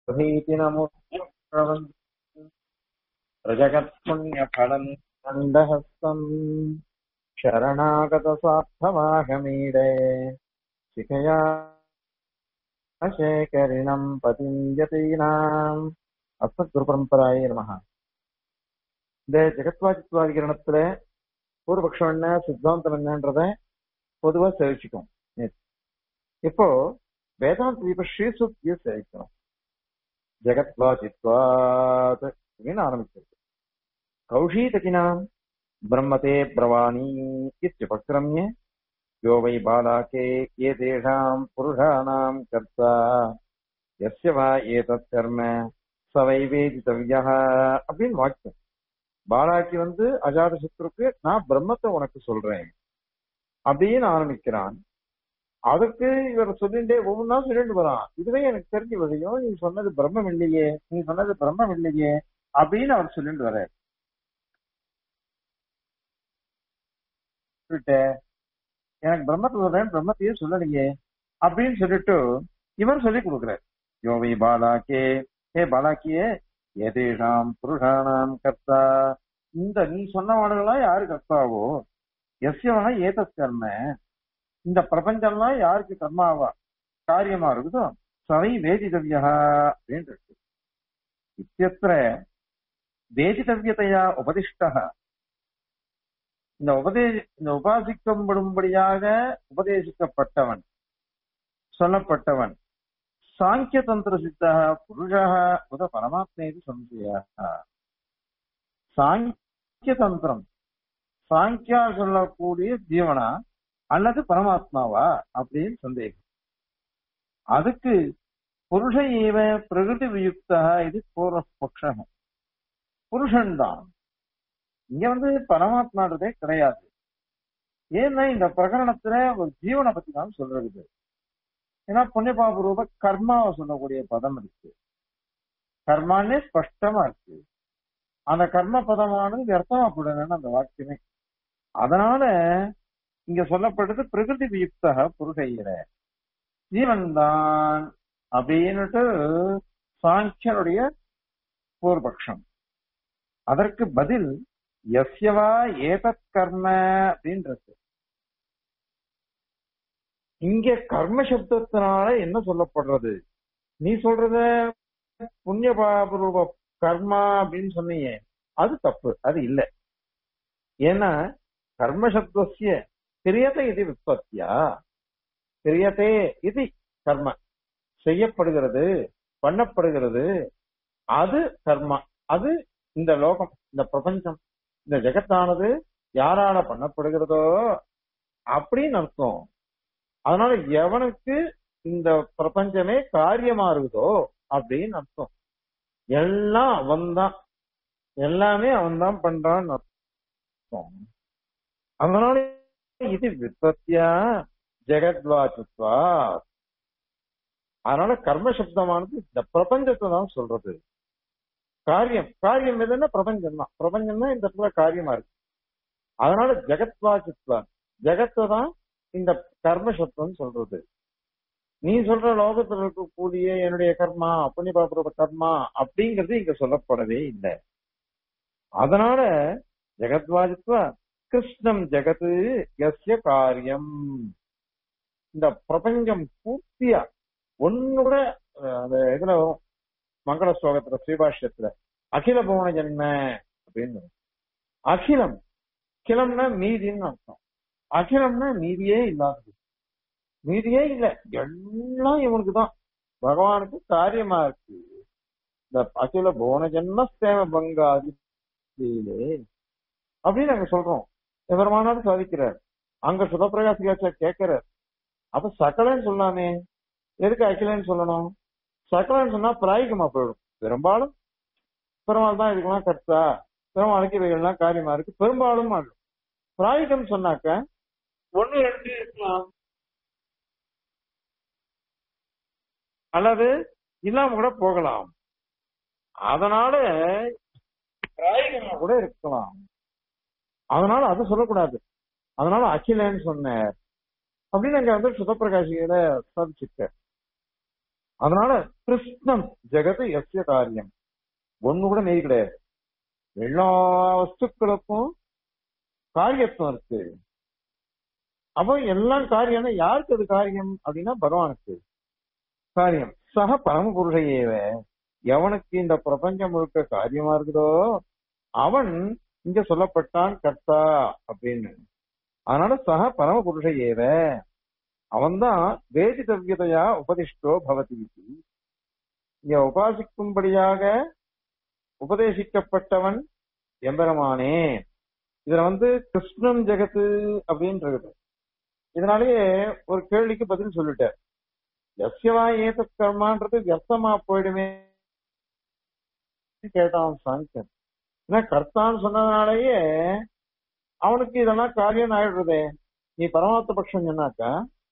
प्रभीति नमोऽवन् प्रजगत्पुण्यफलम् दण्डहस्तम् शरणागतस्वार्थमाहमीडे शिखया शेखरिणम् पतिम् यतीनाम् அஸ்மத்குருபரம்பராய நமக இந்த ஜெகத்வாதித்வாதிகரணத்துல பூர்வபக்ஷம் என்ன சித்தாந்தம் என்னன்றத பொதுவா சேவிச்சுக்கும் இப்போ வேதாந்த தீப ஸ்ரீசுத்திய சேவிக்கணும் ஜெகத்வாதித்வாத் அப்படின்னு ஆரம்பிச்சிருக்கு கௌஷீதகினாம் பிரம்மதே பிரவாணி இத்தியுபக்ரமிய யோ வை பாலாக்கே ஏதேஷாம் புருஷானாம் கர்த்தா எஸ்ய வா ஏதத் கர்ம சவை வேதித்தவ்யா அப்படின்னு வாக்கியம் பாலாக்கி வந்து அஜாத சத்ருக்கு நான் பிரம்மத்தை உனக்கு சொல்றேன் அப்படின்னு ஆரம்பிக்கிறான் அதுக்கு இவர் சொல்லிண்டே ஒவ்வொன்றா சொல்லிட்டு வரான் இதுவே எனக்கு தெரிஞ்ச விஷயம் நீ சொன்னது பிரம்மம் இல்லையே நீ சொன்னது பிரம்மம் இல்லையே அப்படின்னு அவர் சொல்லிட்டு வர எனக்கு பிரம்மத்தை சொல்றேன் பிரம்மத்தையே சொல்லலையே அப்படின்னு சொல்லிட்டு இவர் சொல்லி கொடுக்குறார் யோவை பாலாக்கே ஹே பாலாக்கியே எதேஷாம் புருஷானாம் கர்த்தா இந்த நீ சொன்னவனுங்களாம் யாரு கர்த்தாவோ எஸ்யவனா ஏதத் கர்ம இந்த பிரபஞ்சம்லாம் யாருக்கு கர்மாவா காரியமா இருக்குதோ சவை வேதிதவியா அப்படின்னு இருக்கு இத்தியத்திர வேதிதவியதையா உபதிஷ்ட இந்த உபதே இந்த உபாசிக்கப்படும்படியாக உபதேசிக்கப்பட்டவன் சொல்லப்பட்டவன் சாங்கிய தந்திர சித்தா புருஷா உத பரமாத்மேதி சம்சயா சாங்கிய தந்திரம் சாங்கியா சொல்லக்கூடிய ஜீவனா அல்லது பரமாத்மாவா அப்படின்னு சந்தேகம் அதுக்கு புருஷ ஏவ பிரகிருதி வியுக்தா இது பூர்வபக்ஷம் புருஷன் தான் இங்க வந்து பரமாத்மான்றதே கிடையாது ஏன்னா இந்த பிரகரணத்துல ஒரு ஜீவனை பத்தி தான் சொல்றது ஏன்னா புண்ணியபாப ரூப கர்மாவை சொல்லக்கூடிய பதம் இருக்கு கர்மானே ஸ்பஷ்டமா இருக்கு அந்த கர்ம பதமானது வியர்த்தமாப்படுதுன்னு அந்த வாக்கியமே அதனால இங்க சொல்லப்பட்டது பிரகிருதி வியுக்தக புருஷையில ஜீவன் தான் அப்படின்னுட்டு சாங்கியனுடைய பூர்வபக்ஷம் அதற்கு பதில் எஸ்யவா ஏதத் கர்ம அப்படின்றது இங்க கர்ம சப்தத்தினால என்ன சொல்லப்படுறது நீ சொல்றத புண்ணிய பாபரூப கர்மா அப்படின்னு சொன்னீங்க அது தப்பு அது இல்லை ஏன்னா கர்மசப்தசிய கிரியத்தை இது விற்பத்தியா கிரியத்தே இது கர்ம செய்யப்படுகிறது பண்ணப்படுகிறது அது கர்மா அது இந்த லோகம் இந்த பிரபஞ்சம் இந்த ஜெகத்தானது யாரால பண்ணப்படுகிறதோ அப்படின்னு அர்த்தம் அதனால எவனுக்கு இந்த பிரபஞ்சமே காரியமா இருக்குதோ அப்படின்னு அர்த்தம் எல்லாம் அவன்தான் எல்லாமே அவன்தான் பண்றான்னு அர்த்தம் அதனால இது விற்பத்தியா ஜெகத்வாச்சுத்வா அதனால கர்ம சப்தமானது இந்த பிரபஞ்சத்தை தான் சொல்றது காரியம் காரியம் எதுன்னா பிரபஞ்சம் தான் பிரபஞ்சம் தான் இந்த இடத்துல காரியமா இருக்கு அதனால ஜெகத்வாச்சுத்வா ஜெகத்தை தான் இந்த கர்ம சப்தம் சொல்றது நீ சொல்ற லோகத்துல இருக்கக்கூடிய என்னுடைய கர்மா புண்ணிய பாபரோட கர்மா அப்படிங்கிறது இங்க சொல்லப்படவே இல்லை அதனால ஜெகத்வாஜித்வா கிருஷ்ணம் ஜெகத்து எஸ்ய காரியம் இந்த பிரபஞ்சம் பூர்த்தியா ஒன்னு கூட அந்த இதுல வரும் மங்கள ஸ்லோகத்துல ஸ்ரீபாஷ்யத்துல அகில புவன ஜென்ம அப்படின்னு அகிலம் கிளம்னா மீதின்னு அர்த்தம் அகிலம்னா மீதியே இல்லாதது மீதியே இல்லை எல்லாம் இவனுக்கு தான் பகவானுக்கு காரியமா இருக்கு இந்த அகில புவன ஜென்ம சேம பங்காதி அப்படின்னு நாங்க சொல்றோம் எவரமானாலும் சாதிக்கிறார் அங்க சுதப்பிரகாசிகாச்சா கேட்கிறார் அப்ப சகலன்னு சொல்லாமே எதுக்கு அகிலன்னு சொல்லணும் சகலன்னு சொன்னா பிராயிகமா போயிடும் பெரும்பாலும் பெருமாள் தான் இதுக்கெல்லாம் கர்த்தா பெருமாளுக்கு இவைகள்லாம் காரியமா இருக்கு பெரும்பாலும் பிராயிகம் சொன்னாக்க ஒன்னு ரெண்டு இருக்கலாம் அல்லது இல்லாம கூட போகலாம் அதனால பிராயிகமா கூட இருக்கலாம் அதனால அது சொல்லக்கூடாது அதனால அகிலன்னு சொன்னார் அப்படின்னு அங்க வந்து சுதப்பிரகாசிகளை சாதிச்சிருக்க அதனால கிருஷ்ணம் ஜெகது எஸ்ய காரியம் ஒண்ணு கூட நெய் கிடையாது எல்லா வஸ்துக்களுக்கும் காரியத்துவம் இருக்கு அப்போ எல்லாம் காரியம்னா யாருக்கு அது காரியம் அப்படின்னா பகவானுக்கு காரியம் சக பரமபுருஷையேவ எவனுக்கு இந்த பிரபஞ்சம் முழுக்க காரியமா இருக்குதோ அவன் இங்க சொல்லப்பட்டான் கர்த்தா அப்படின்னு அதனால சக பரமபுருஷ ஏவ அவன்தான் வேதிதவ்யதையா உபதிஷ்டோ பவதி இங்க உபாசிக்கும்படியாக உபதேசிக்கப்பட்டவன் எம்பெருமானே இதுல வந்து கிருஷ்ணன் ஜெகத்து அப்படின்றது இதனாலேயே ஒரு கேள்விக்கு பதில் சொல்லிட்டார் எஸ்யவா ஏத கர்மான்றது வியர்த்தமா போயிடுமே கேட்டான் சாங்கியன் ஏன்னா கர்த்தான்னு சொன்னதுனாலயே அவனுக்கு இதெல்லாம் காரியம் ஆயிடுறதே நீ பரமார்த்த பட்சம் சொன்னாக்கா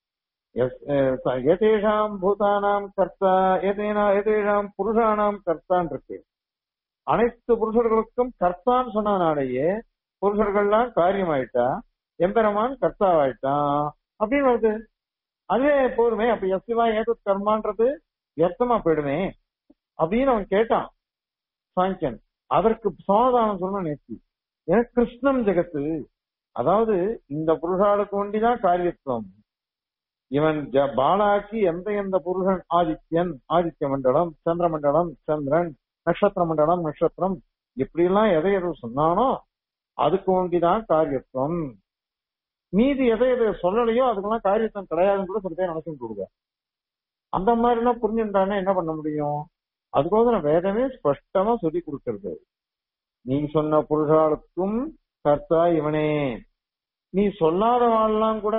ஏதேஷாம் பூதானாம் கர்த்தா ஏதேனா ஏதேஷாம் புருஷானாம் கர்த்தான் இருக்கு அனைத்து புருஷர்களுக்கும் கர்த்தான்னு சொன்னதுனாலேயே புருஷர்கள்லாம் காரியமாயிட்டா எம்பெருமான் கர்த்தாவாயிட்டான் அப்படின்னு வருது அதுவே போருமே அப்ப எஸ்வா ஏதோ கர்மான்றது வியர்த்தமா போயிடுமே அப்படின்னு அவன் கேட்டான் சாங்கியன் அதற்கு சமாதானம் சொன்ன நேர்த்தி ஏன்னா கிருஷ்ணம் ஜெகத்து அதாவது இந்த புருஷாளுக்கு ஒண்டிதான் காரியத்துவம் இவன் பாலாக்கி எந்த எந்த புருஷன் ஆதித்யன் ஆதித்ய மண்டலம் சந்திர மண்டலம் சந்திரன் நட்சத்திர மண்டலம் நட்சத்திரம் இப்படி எல்லாம் எதை எதை சொன்னானோ அதுக்கு ஒண்டிதான் காரியத்துவம் மீதி எதை எதை சொல்லலையோ அதுக்கெல்லாம் காரியத்துவம் கிடையாதுன்னு கூட சில பேர் நினைச்சு கொடுங்க அந்த மாதிரி எல்லாம் புரிஞ்சுட்டானே என்ன பண்ண முடியும் அதுக்கோசரம் வேதமே ஸ்பஷ்டமா சொல்லி கொடுக்கறது நீ சொன்ன புருஷாளுக்கும் கர்த்தா இவனே நீ சொல்லாதவாள்லாம் கூட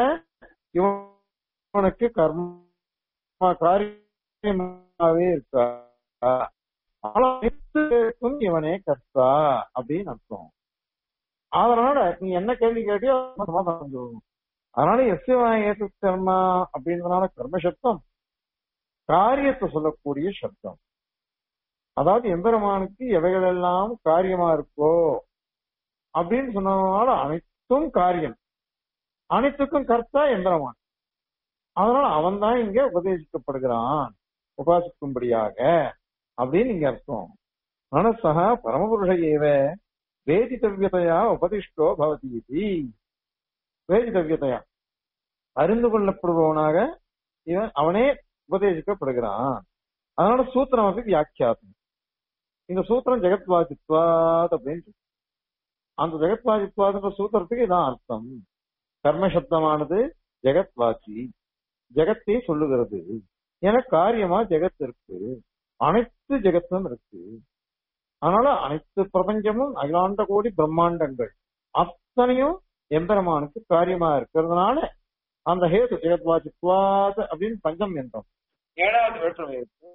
இவனுக்கு கர்ம காரியமாவே இருக்கா அனைத்துக்கும் இவனே கர்த்தா அப்படின்னு அர்த்தம் அதனால நீ என்ன கேள்வி கேட்டியோ சமாதானம் சொல்லணும் அதனால எஸ்யவா ஏற்று கர்மா அப்படின்றதுனால கர்ம சப்தம் காரியத்தை சொல்லக்கூடிய சப்தம் அதாவது எம்பெருமானுக்கு எவைகளெல்லாம் காரியமா இருக்கோ அப்படின்னு சொன்னதுனால அனைத்தும் காரியம் அனைத்துக்கும் கர்த்தா எம்பெருமான் அதனால அவன் தான் இங்க உபதேசிக்கப்படுகிறான் உபாசிக்கும்படியாக அப்படின்னு இங்க அர்த்தம் மனசக பரமபுருஷ ஏவ வேதித்தவியதையா உபதிஷ்டோ பவதி இது வேதித்தவியதையா அறிந்து கொள்ளப்படுபவனாக இவன் அவனே உபதேசிக்கப்படுகிறான் அதனால சூத்திரம் வந்து வியாக்கியாதம் இந்த சூத்திரம் ஜெகத்வாதித்வாத் அப்படின்னு அந்த ஜெகத்வாதித்வாதுன்ற சூத்திரத்துக்கு இதான் அர்த்தம் கர்மசப்தமானது ஜெகத்வாசி ஜெகத்தை சொல்லுகிறது என காரியமா ஜெகத் இருக்கு அனைத்து ஜெகத்தும் இருக்கு அதனால அனைத்து பிரபஞ்சமும் அகிலாண்ட கோடி பிரம்மாண்டங்கள் அத்தனையும் எம்பெருமானுக்கு காரியமா இருக்கிறதுனால அந்த ஹேது ஜெகத்வாதித்வாத் அப்படின்னு பஞ்சம் என்றோம் ஏழாவது வேற்றுமை இருக்கு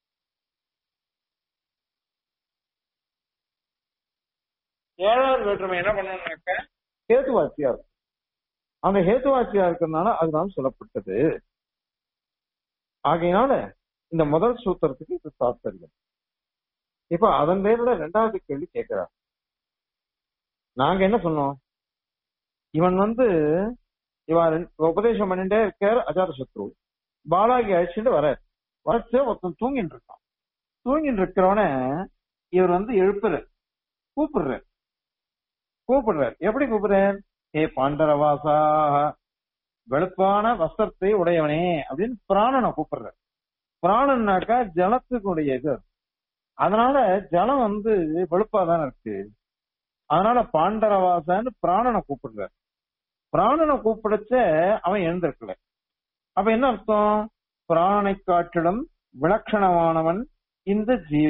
ஏழாவது வேற்றுமை என்ன பண்ணணும்னாக்க ஹேதுவாச்சியா இருக்கும் அந்த ஹேதுவாச்சியா இருக்கிறதுனால அதுதான் சொல்லப்பட்டது ஆகையினால இந்த முதல் சூத்திரத்துக்கு இது தாத்பரியம் இப்ப அதன் பேர்ல ரெண்டாவது கேள்வி கேட்கிறார் நாங்க என்ன சொன்னோம் இவன் வந்து இவன் உபதேசம் பண்ணிட்டே இருக்கார் அஜாத சத்ரு பாலாகி அழிச்சுட்டு வர வரைச்சு ஒருத்தன் தூங்கிட்டு இருக்கான் தூங்கிட்டு இருக்கிறவன இவர் வந்து எழுப்புற கூப்பிடுற கூப்பிடுறார் எப்படி கூப்பிடுறார் ஏ பாண்டரவாசா வெளுப்பான வஸ்திரத்தை உடையவனே அப்படின்னு பிராணனை கூப்பிடுறார் பிராணன்னாக்கா ஜலத்துக்குடைய இது அதனால ஜலம் வந்து வெளுப்பாதானே இருக்கு அதனால பாண்டரவாசன்னு பிராணனை கூப்பிடுறார் பிராணனை கூப்பிடச்ச அவன் எழுந்திருக்கல அப்ப என்ன அர்த்தம் பிராணனை காட்டிலும் விலட்சணமானவன் இந்த ஜீ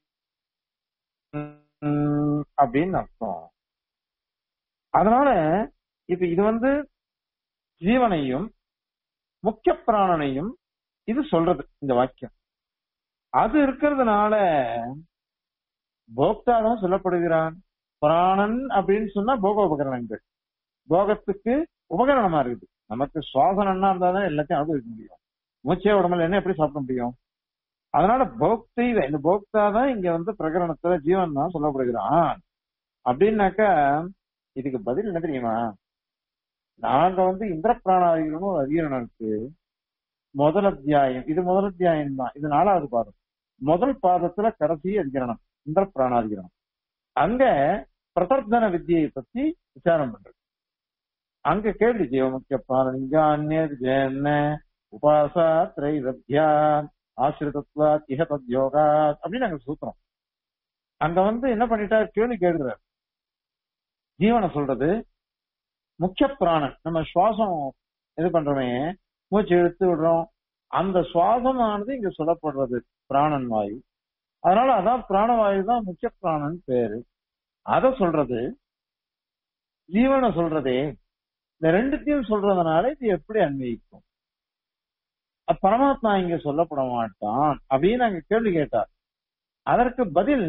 அப்படின்னு அர்த்தம் அதனால இப்ப இது வந்து ஜீவனையும் முக்கிய பிராணனையும் இது சொல்றது இந்த வாக்கியம் அது இருக்கிறதுனால போக்தா தான் சொல்லப்படுகிறான் பிராணன் அப்படின்னு சொன்னா போக உபகரணங்கள் போகத்துக்கு உபகரணமா இருக்குது நமக்கு சுவாசனம்னா இருந்தாதான் எல்லாத்தையும் அனுபவிக்க முடியும் மூச்சே உடம்புல என்ன எப்படி சாப்பிட முடியும் அதனால போக்தை இந்த போக்தா தான் இங்க வந்து பிரகரணத்துல ஜீவன் தான் சொல்லப்படுகிறான் அப்படின்னாக்கா இதுக்கு பதில் என்ன தெரியுமா நாங்க வந்து இந்திர பிராணாதிகளும் ஒரு அதிகரணம் இருக்கு முதல் அத்தியாயம் இது முதல் அத்தியாயம் தான் இது நாலாவது பாதம் முதல் பாதத்துல கடைசி அதிகரணம் இந்த பிராணாதிகரணம் அங்க பிரதர்த்தன வித்தியை பத்தி விசாரம் பண்றது அங்க கேள்வி ஜீவ முக்கிய பிராணிங்க உபாசா திரைவத்யா ஆசிரிதத்வா இஹ தத்யோகா அப்படின்னு அங்க சூத்திரம் அங்க வந்து என்ன பண்ணிட்டார் கேள்வி கேட்கிறார் ஜீவனை சொல்றது முக்கிய பிராணன் நம்ம சுவாசம் இது பண்றோமே மூச்சு இழுத்து விடுறோம் அந்த சுவாசமானது இங்க சொல்லப்படுறது பிராணன் வாயு அதனால அதான் பிராணவாயு தான் முக்கிய பிராணன் பேரு அத சொல்றது ஜீவனை சொல்றதே இந்த ரெண்டுத்தையும் சொல்றதுனால இது எப்படி அன்வயிக்கும் அப்ப பரமாத்மா இங்க சொல்லப்பட மாட்டான் அப்படின்னு அங்க கேள்வி கேட்டார் அதற்கு பதில்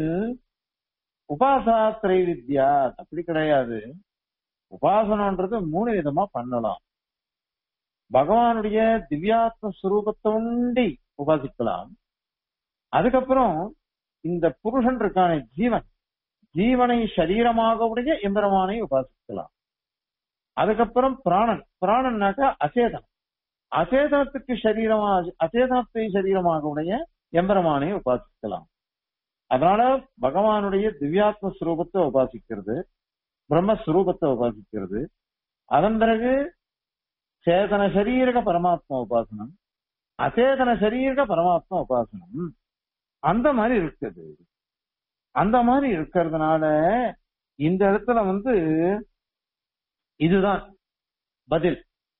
உபாசா திரைவித்யா அப்படி கிடையாது உபாசனன்றது மூணு விதமா பண்ணலாம் பகவானுடைய திவ்யாத்ம ஸ்வரூபத்தை உண்டி உபாசிக்கலாம் அதுக்கப்புறம் இந்த புருஷன் இருக்கான ஜீவன் ஜீவனை சரீரமாக உடைய எம்பெருமானை உபாசிக்கலாம் அதுக்கப்புறம் பிராணன் பிராணன்னாக்கா அசேதனம் அசேதனத்துக்கு சரீரமா அசேதனத்தை சரீரமாக உடைய எம்பெருமானை உபாசிக்கலாம் அதனால பகவானுடைய திவ்யாத்ம ஸ்வரூபத்தை உபாசிக்கிறது பிரம்மஸ்வரூபத்தை உபாசிக்கிறது அதன் பிறகு சேதன சரீரக பரமாத்மா உபாசனம் அச்சேதன சரீரக பரமாத்மா உபாசனம் அந்த மாதிரி இருக்குது அந்த மாதிரி இருக்கிறதுனால இந்த இடத்துல வந்து இதுதான் பதில்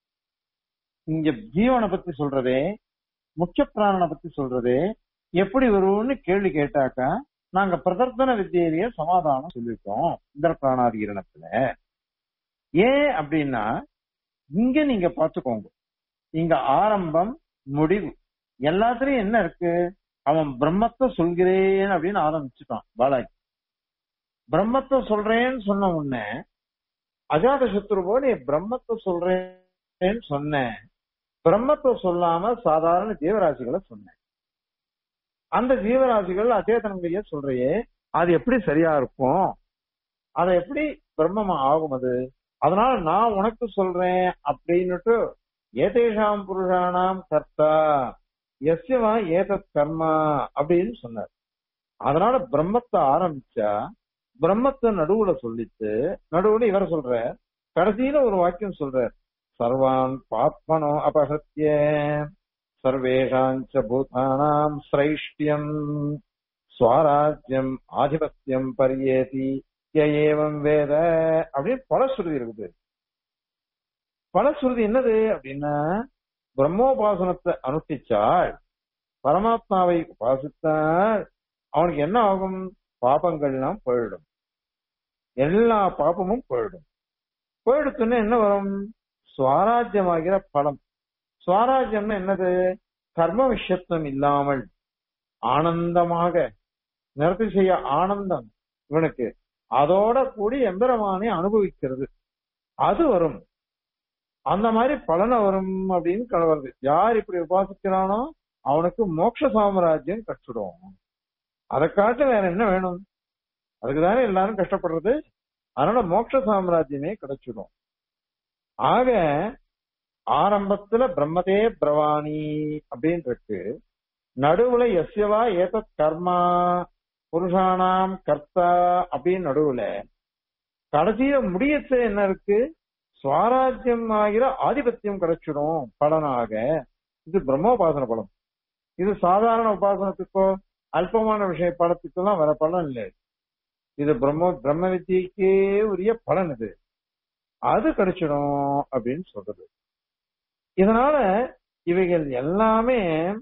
இங்க ஜீவனை பத்தி சொல்றதே முக்கிய பிராணனை பத்தி சொல்றதே எப்படி வரும்னு கேள்வி கேட்டாக்கா நாங்க பிரதர்த்தன வித்தியிலேயே சமாதானம் சொல்லிட்டோம் இந்த பிராணாதிகரணத்துல ஏன் அப்படின்னா இங்க நீங்க பாத்துக்கோங்க இங்க ஆரம்பம் முடிவு எல்லாத்துலயும் என்ன இருக்கு அவன் பிரம்மத்தை சொல்கிறேன் அப்படின்னு ஆரம்பிச்சுட்டான் பாலாஜி பிரம்மத்தை சொல்றேன்னு சொன்ன உடனே அஜாத சத்ரு போல பிரம்மத்தை சொல்றேன்னு சொன்னேன் பிரம்மத்தை சொல்லாம சாதாரண ஜீவராசிகளை சொன்னேன் அந்த ஜீவராசிகள் அச்சேதனங்களையே சொல்றையே அது எப்படி சரியா இருக்கும் அதை எப்படி பிரம்மமா ஆகும் அது அதனால நான் உனக்கு சொல்றேன் அப்படின்னுட்டு ஏதேஷாம் புருஷானாம் கர்த்தா எஸ்யவா ஏதத் கர்மா அப்படின்னு சொன்னார் அதனால பிரம்மத்தை ஆரம்பிச்சா பிரம்மத்தை நடுவுல சொல்லிட்டு நடுவுல இவர் சொல்ற கடைசியில ஒரு வாக்கியம் சொல்றார் சர்வான் பாத்மனோ அபகத்திய சர்வேஷாஞ்ச பூதானாம் சிரைஷ்டியம் ஸ்வராஜ்யம் ஆதிபத்தியம் பரியேதி ஏவம் வேத அப்படின்னு பலஸ்ருதி இருக்குது பலஸ்ருதி என்னது அப்படின்னா பிரம்மோபாசனத்தை அனுஷ்டிச்சால் பரமாத்மாவை உபாசித்தால் அவனுக்கு என்ன ஆகும் பாபங்கள்லாம் போயிடும் எல்லா பாபமும் போயிடும் போயிடுத்துன்னு என்ன வரும் சுவாராஜ்யமாகிற பலம் சுவாராஜ்யம்னா என்னது கர்ம விஷயத்துவம் இல்லாமல் ஆனந்தமாக நிறத்தி செய்ய ஆனந்தம் இவனுக்கு அதோட கூடி எம்பெருமானை அனுபவிக்கிறது அது வரும் அந்த மாதிரி பலனை வரும் அப்படின்னு வருது யார் இப்படி உபாசிக்கிறானோ அவனுக்கு மோட்ச சாம்ராஜ்யம் கற்றுடும் அதை காட்டு வேற என்ன வேணும் அதுக்குதானே எல்லாரும் கஷ்டப்படுறது அதனால மோட்ச சாம்ராஜ்யமே கிடைச்சிடும் ஆக ஆரம்பத்துல பிரம்மதே பிரவாணி அப்படின்னு இருக்கு நடுவுல எஸ்யவா ஏதத் கர்மா புருஷானாம் கர்த்தா அப்படின்னு நடுவுல கடைசியில முடியத்து என்ன இருக்கு சுவாராஜ்யம் ஆகிற ஆதிபத்தியம் கிடைச்சிடும் பலனாக இது பிரம்மோபாசன பலம் இது சாதாரண உபாசனத்துக்கோ அல்பமான விஷய பலத்துக்கெல்லாம் வர பலன் இல்லை இது பிரம்ம பிரம்ம வித்தியக்கே உரிய பலன் இது அது கிடைச்சிடும் அப்படின்னு சொல்றது இதனால இவைகள் எல்லாமே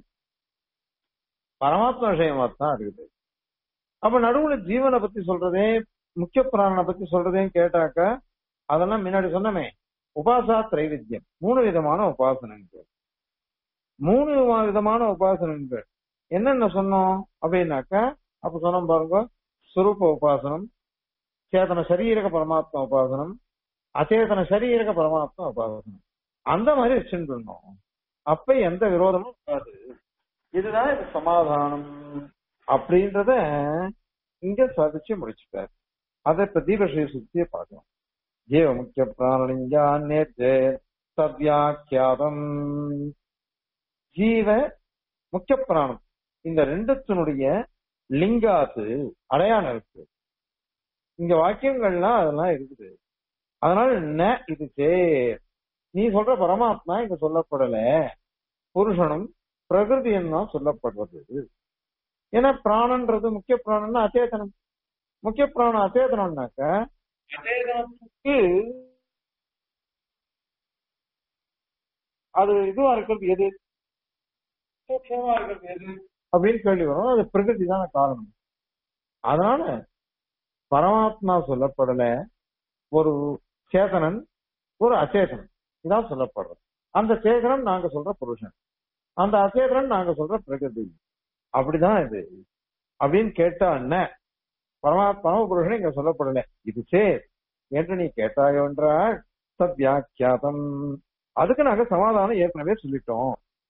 பரமாத்மா விஷயமா தான் இருக்குது அப்ப நடுவுல ஜீவனை பத்தி சொல்றதே முக்கிய பிராணனை பத்தி சொல்றதேன்னு கேட்டாக்க அதெல்லாம் முன்னாடி சொன்னமே உபாசா திரைவித்தியம் மூணு விதமான உபாசனங்கள் மூணு விதமான உபாசனங்கள் என்னென்ன சொன்னோம் அப்படின்னாக்கா அப்ப சொன்னோம் பாருங்க சுரூப உபாசனம் சேதன சரீரக பரமாத்மா உபாசனம் அச்சேதன சரீரக பரமாத்மா உபாசனம் அந்த மாதிரி வச்சுட்டு இருந்தோம் அப்ப எந்த விரோதமும் இருக்காது இதுதான் இது சமாதானம் அப்படின்றத இங்க சாதிச்சு முடிச்சுட்டார் அதை இப்ப தீபஸ்ரீ சுத்திய பார்க்கலாம் ஜீவ முக்கிய பிராணிஞ்சான்னே சத்யாக்கியாதம் ஜீவ முக்கிய பிராணம் இந்த ரெண்டுத்தினுடைய லிங்காத்து அடையாளம் இருக்கு இங்க வாக்கியங்கள்லாம் அதெல்லாம் இருக்குது அதனால ந இது சேர் நீ சொல்ற பரமாத்மா இங்க சொல்லப்படல புருஷனும் பிரகிருதியும் தான் சொல்லப்படுறது ஏன்னா பிராணன்றது முக்கிய பிராணம்னா அச்சேதனம் முக்கிய பிராணம் அச்சேதனம்னாக்க அச்சேதனத்துக்கு அது இதுவா இருக்கிறது எது சூக்ஷமா இருக்கிறது எது அப்படின்னு கேள்வி வரும் அது பிரகிருதி தான காரணம் அதனால பரமாத்மா சொல்லப்படல ஒரு சேதனன் ஒரு அச்சேதனன் இதான் சொல்லப்படுறது அந்த சேதனன் நாங்க சொல்ற புருஷன் அந்த அச்சேதனன் நாங்க சொல்ற பிரகிருதி அப்படிதான் இது அப்படின்னு கேட்டா என்ன பரமாத்மா புருஷன் இங்க சொல்லப்படல இது சேர் என்று நீ கேட்டாயோ என்றால் சத்யாக்கியாதம் அதுக்கு நாங்க சமாதானம் ஏற்கனவே சொல்லிட்டோம்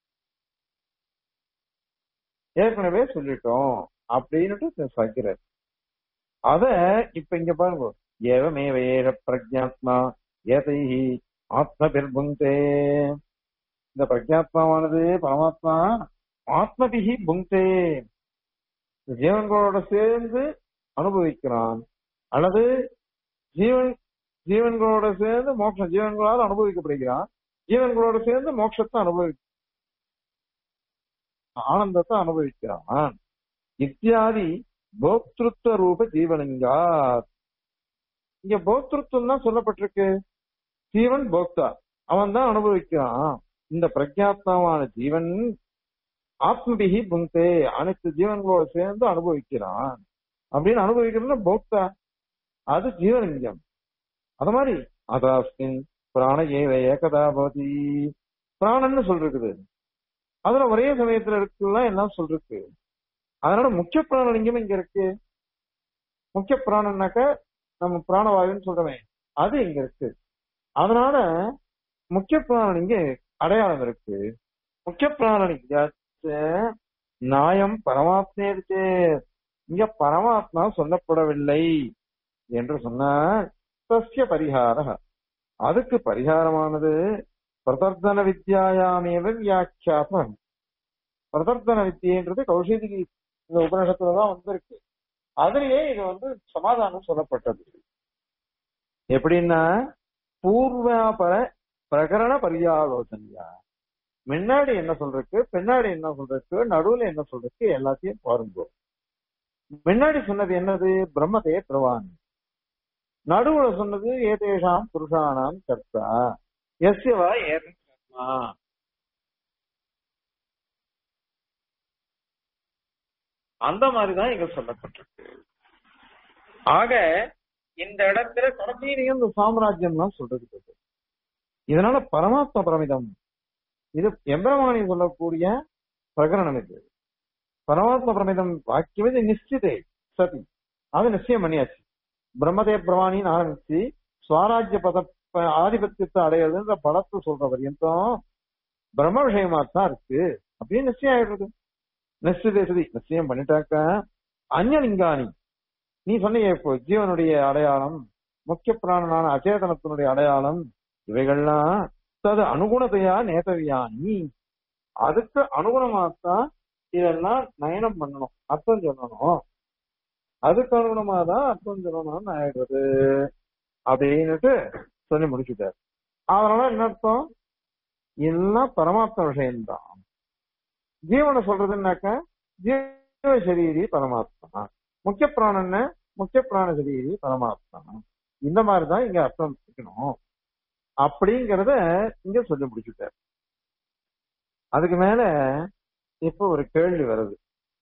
ஏற்கனவே சொல்லிட்டோம் அப்படின்னுட்டு சகிக்கிறார் அத இப்ப இங்க பாருங்க ஏவமேவ ஏக பிரஜாத்மா ஏதைஹி ஆத்மபிர்புங்கே இந்த பிரஜாத்மாவானது பரமாத்மா ஆத்மபிகி புங்கே ஜீவன்களோட சேர்ந்து அனுபவிக்கிறான் அல்லது ஜீவன் ஜீவன்களோட சேர்ந்து மோட்சம் ஜீவன்களால் அனுபவிக்கப்படுகிறான் ஜீவன்களோட சேர்ந்து மோட்சத்தை அனுபவி ஆனந்தத்தை அனுபவிக்கிறான் இத்தியாதி போக்திருத்வ ரூப ஜீவனிங்கா இங்க போக்திருத்தம் தான் சொல்லப்பட்டிருக்கு ஜீவன் போக்தா அவன் தான் அனுபவிக்கிறான் இந்த பிரஜாத்மாவான ஜீவன் ஆத்மபிகி புங்கே அனைத்து ஜீவன்களோட சேர்ந்து அனுபவிக்கிறான் அப்படின்னு அனுபவிக்கிறது போக்தா அது ஜீவலிங்கம் அது மாதிரி அதாஸ்மின் பிராண ஏவ ஏகதா பவதி பிராணன்னு சொல்றது அதுல ஒரே சமயத்துல இருக்குல்லாம் எல்லாம் சொல்றது அதனால முக்கிய பிராணலிங்கம் இங்க இருக்கு முக்கிய பிராணம்னாக்க நம்ம பிராணவாயுன்னு சொல்றோமே அது இங்க இருக்கு அதனால முக்கிய பிராணலிங்க அடையாளம் இருக்கு முக்கிய பிராணலிங்க நாயம் பரமாத்மே இங்க பரமாத்மா சொல்லப்படவில்லை என்று சொன்னால் சசிய பரிகார அதுக்கு பரிகாரமானது பிரதர்த்தன வித்யாயாமேவ வியாக்கியாசம் பிரதர்த்தன வித்தியன்றது கௌஷிகி இந்த உபநிஷத்துலதான் வந்திருக்கு அதுலயே இது வந்து சமாதானம் சொல்லப்பட்டது எப்படின்னா பூர்வாபர பிரகரண பரியாலோசனையா முன்னாடி என்ன சொல்றதுக்கு பின்னாடி என்ன சொல்றதுக்கு நடுவுல என்ன சொல்றதுக்கு எல்லாத்தையும் பாருங்க முன்னாடி சொன்னது என்னது பிரம்மதே பிரவான் நடுவுல சொன்னது ஏதேஷாம் புருஷானாம் கர்த்தா எஸ்யவா ஏதா அந்த மாதிரிதான் இங்க சொல்லப்பட்டிருக்கு ஆக இந்த இடத்துல கடைசியிலையும் இந்த சாம்ராஜ்யம் தான் சொல்றது இருக்கு. இதனால பரமாத்ம பிரமிதம் இது எம்பிரமாணி சொல்லக்கூடிய பிரகரணம் இது பரமாத்ம பிரமிதம் வாக்கியம் இது நிச்சிதே சதி அது நிச்சயம் பண்ணியாச்சு பிரம்மதே பிரமாணின்னு ஆரம்பிச்சு ஸ்வராஜ்ய பத ப- ஆதிபத்தியத்தை அடையிறதுன்ற படத்தை சொல்ற வரையும் பிரம்ம விஷயமா தான் இருக்கு அப்படின்னு நிச்சயம் ஆயிடுறது நிச்சயதே சதி நிச்சயம் பண்ணிட்டாக்க அந்நியலிங்காணி நீ சொன்னியே இப்போ ஜீவனுடைய அடையாளம் முக்கிய பிராணனான அச்சேதனத்தினுடைய அடையாளம் இவைகள்லாம் தது அனுகுணத்தையா நேதவியானி அதுக்கு அனுகுணமாத்தான் இதெல்லாம் நயனம் பண்ணணும் அர்த்தம் சொல்லணும் அதுக்கு அனுகுணமா தான் அர்த்தம் சொல்லணும்னு ஆயிடுறது அப்படின்னுட்டு சொல்லி முடிச்சுட்டார் அதனால என்ன அர்த்தம் எல்லாம் பரமாத்ம விஷயம்தான் ஜீவனை சொல்றதுன்னாக்க ஜீவ சரீரி பரமாத்மா முக்கிய பிராணன்னு முக்கிய பிராண சரீரி பரமாத்மா இந்த மாதிரிதான் இங்க அர்த்தம் இருக்கணும் அப்படிங்கறத இங்க சொல்லி முடிச்சுட்டார் அதுக்கு மேல இப்ப ஒரு கேள்வி வருது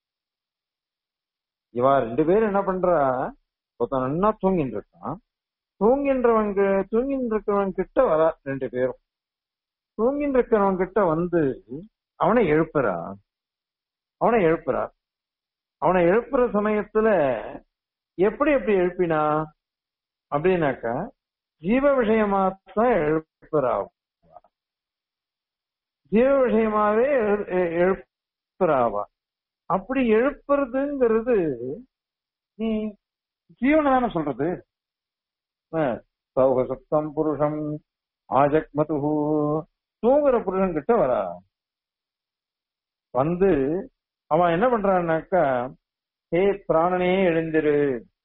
இவா ரெண்டு பேரும் என்ன பண்றா ஒருத்தன் நல்லா தூங்கிட்டு இருக்கான் தூங்கின்றவங்க தூங்கிட்டு இருக்கிறவன் கிட்ட வரா ரெண்டு பேரும் தூங்கிட்டு இருக்கிறவன் கிட்ட வந்து அவனை எழுப்புறா அவனை எழுப்புறா அவனை எழுப்புற சமயத்துல எப்படி எப்படி எழுப்பினா அப்படின்னாக்கா ஜீவ விஷயமா தான் எழுப்புறா ஜீவ விஷயமாவே எழு- எ- எழுப்புறாவா அப்படி எழுப்புறதுங்கிறது நீ ஜீவனை தானே சொல்றது அஹ், சௌக சப்தம் புருஷம் ஆஜக்மது தூங்குற புருஷன் கிட்ட வரா வந்து அவன் என்ன பண்றான்னாக்கா ஹே பிராணனே எழுந்திரு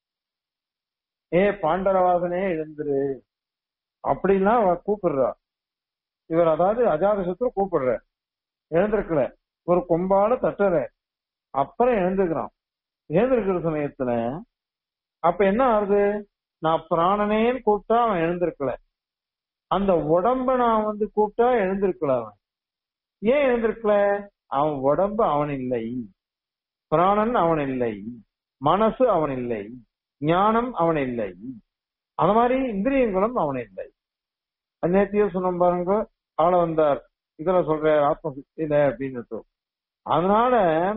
ஏ பாண்டரவாசனே எழுந்திரு அப்படிலாம் அவ கூப்பிடுறா இவர் அதாவது அஜாதசத்ரு கூப்பிடுற எழுந்திருக்கல ஒரு கொம்பால தட்டுற அப்புறம் எழுந்துக்கிறான் எழுந்திருக்கிற சமயத்துல அப்ப என்ன ஆகுது நான் பிராணனேன்னு கூப்பிட்டா அவன் எழுந்திருக்கல அந்த உடம்ப நான் வந்து கூப்பிட்டா எழுந்திருக்கல அவன் ஏன் எழுந்திருக்கல அவன் உடம்பு அவன் இல்லை பிராணன் அவன் இல்லை மனசு அவன் இல்லை ஞானம் அவன் இல்லை அந்த மாதிரி இந்திரியங்களும் அவன் இல்லை நேத்திய சொன்ன பாருங்க ஆள வந்தார் இதுல சொல்ற ஆத்ம இல்ல அப்படின்னு அதனால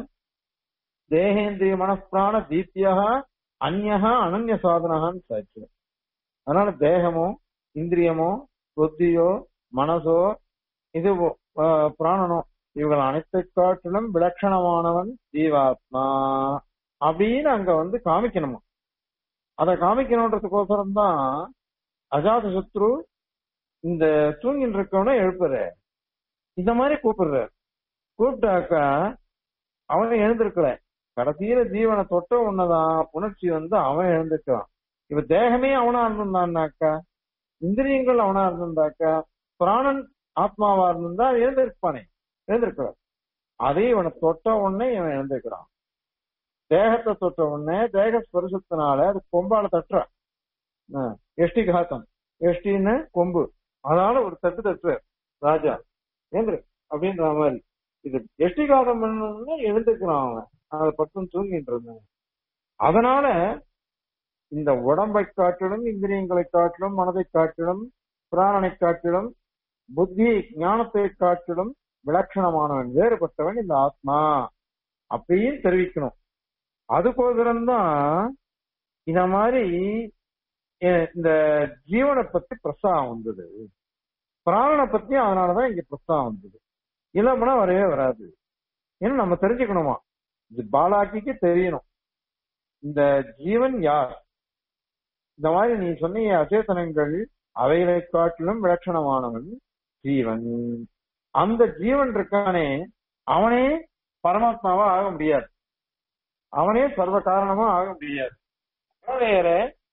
தேகேந்திரிய மனப்பிராண தீத்தியா அந்நகா அனன்ய சாதனகான்னு சாட்சி அதனால தேகமோ இந்திரியமோ புத்தியோ மனசோ இது ஆஹ், பிராணனோ இவர்கள் அனைத்தை காட்டிலும் விலட்சணமானவன் ஜீவாத்மா அப்படின்னு அங்க வந்து காமிக்கணுமா அதை காமிக்கணுன்றதுக்கோசரம் தான் அஜாத சத்ரு இந்த தூங்கின்னு இருக்கவன எழுப்புற இந்த மாதிரி கூப்பிடுற கூப்பிட்டாக்கா அவனை எழுந்திருக்கல கடைசியில ஜீவனை தொட்ட உன்னதான் புணர்ச்சி வந்து அவன் எழுந்திருக்கிறான் இப்ப தேகமே அவனா இருந்திருந்தான்னாக்கா இந்திரியங்கள் அவனா இருந்திருந்தாக்கா பிராணன் ஆத்மாவா இருந்திருந்தா எழுந்திருப்பானே எழுந்திருக்கிறார் அதே இவனை தொட்ட உடனே இவன் எழுந்திருக்கிறான் தேகத்தை தொட்ட உடனே தேக ஸ்பரிசத்தினால அது கொம்பால தட்டுறான் ஆஹ், எஷ்டி காத்தம் எஷ்டின்னு கொம்பு அதனால ஒரு தட்டு தட்டுற ராஜா ஏந்திரு அப்படின்ற மாதிரி இது எஷ்டி காதம் பண்ணணும்னா எழுந்துக்கிறான் அவன் அதை பக்கம் தூங்கிட்டு இருந்தான் அதனால இந்த உடம்பை காட்டிலும் இந்திரியங்களை காட்டிலும் மனதை காட்டிலும் பிராணனை காட்டிலும் புத்தி ஞானத்தை காட்டிலும் விலட்சணமானவன் வேறுபட்டவன் இந்த ஆத்மா அப்படின்னு தெரிவிக்கணும் அதுக்கோசரம் தான் இந்த மாதிரி அஹ், இந்த ஜீவனை பத்தி பிரஸ்தாவம் வந்தது பிராணனை பத்தி அதனாலதான் இங்க பிரஸ்தாவம் வந்தது இல்லாமனா வரவே வராது ஏன்னா நம்ம தெரிஞ்சுக்கணுமா இது பாலாக்கிக்கு தெரியணும் இந்த ஜீவன் யார் இந்த மாதிரி நீ சொன்னீங்க அச்சேதனங்கள் அவைகளை காட்டிலும் விலட்சணமானவன் ஜீவன் அந்த ஜீவன் இருக்கானே அவனே பரமாத்மாவா ஆக முடியாது அவனே சர்வ காரணமா ஆக முடியாது அவன் வேற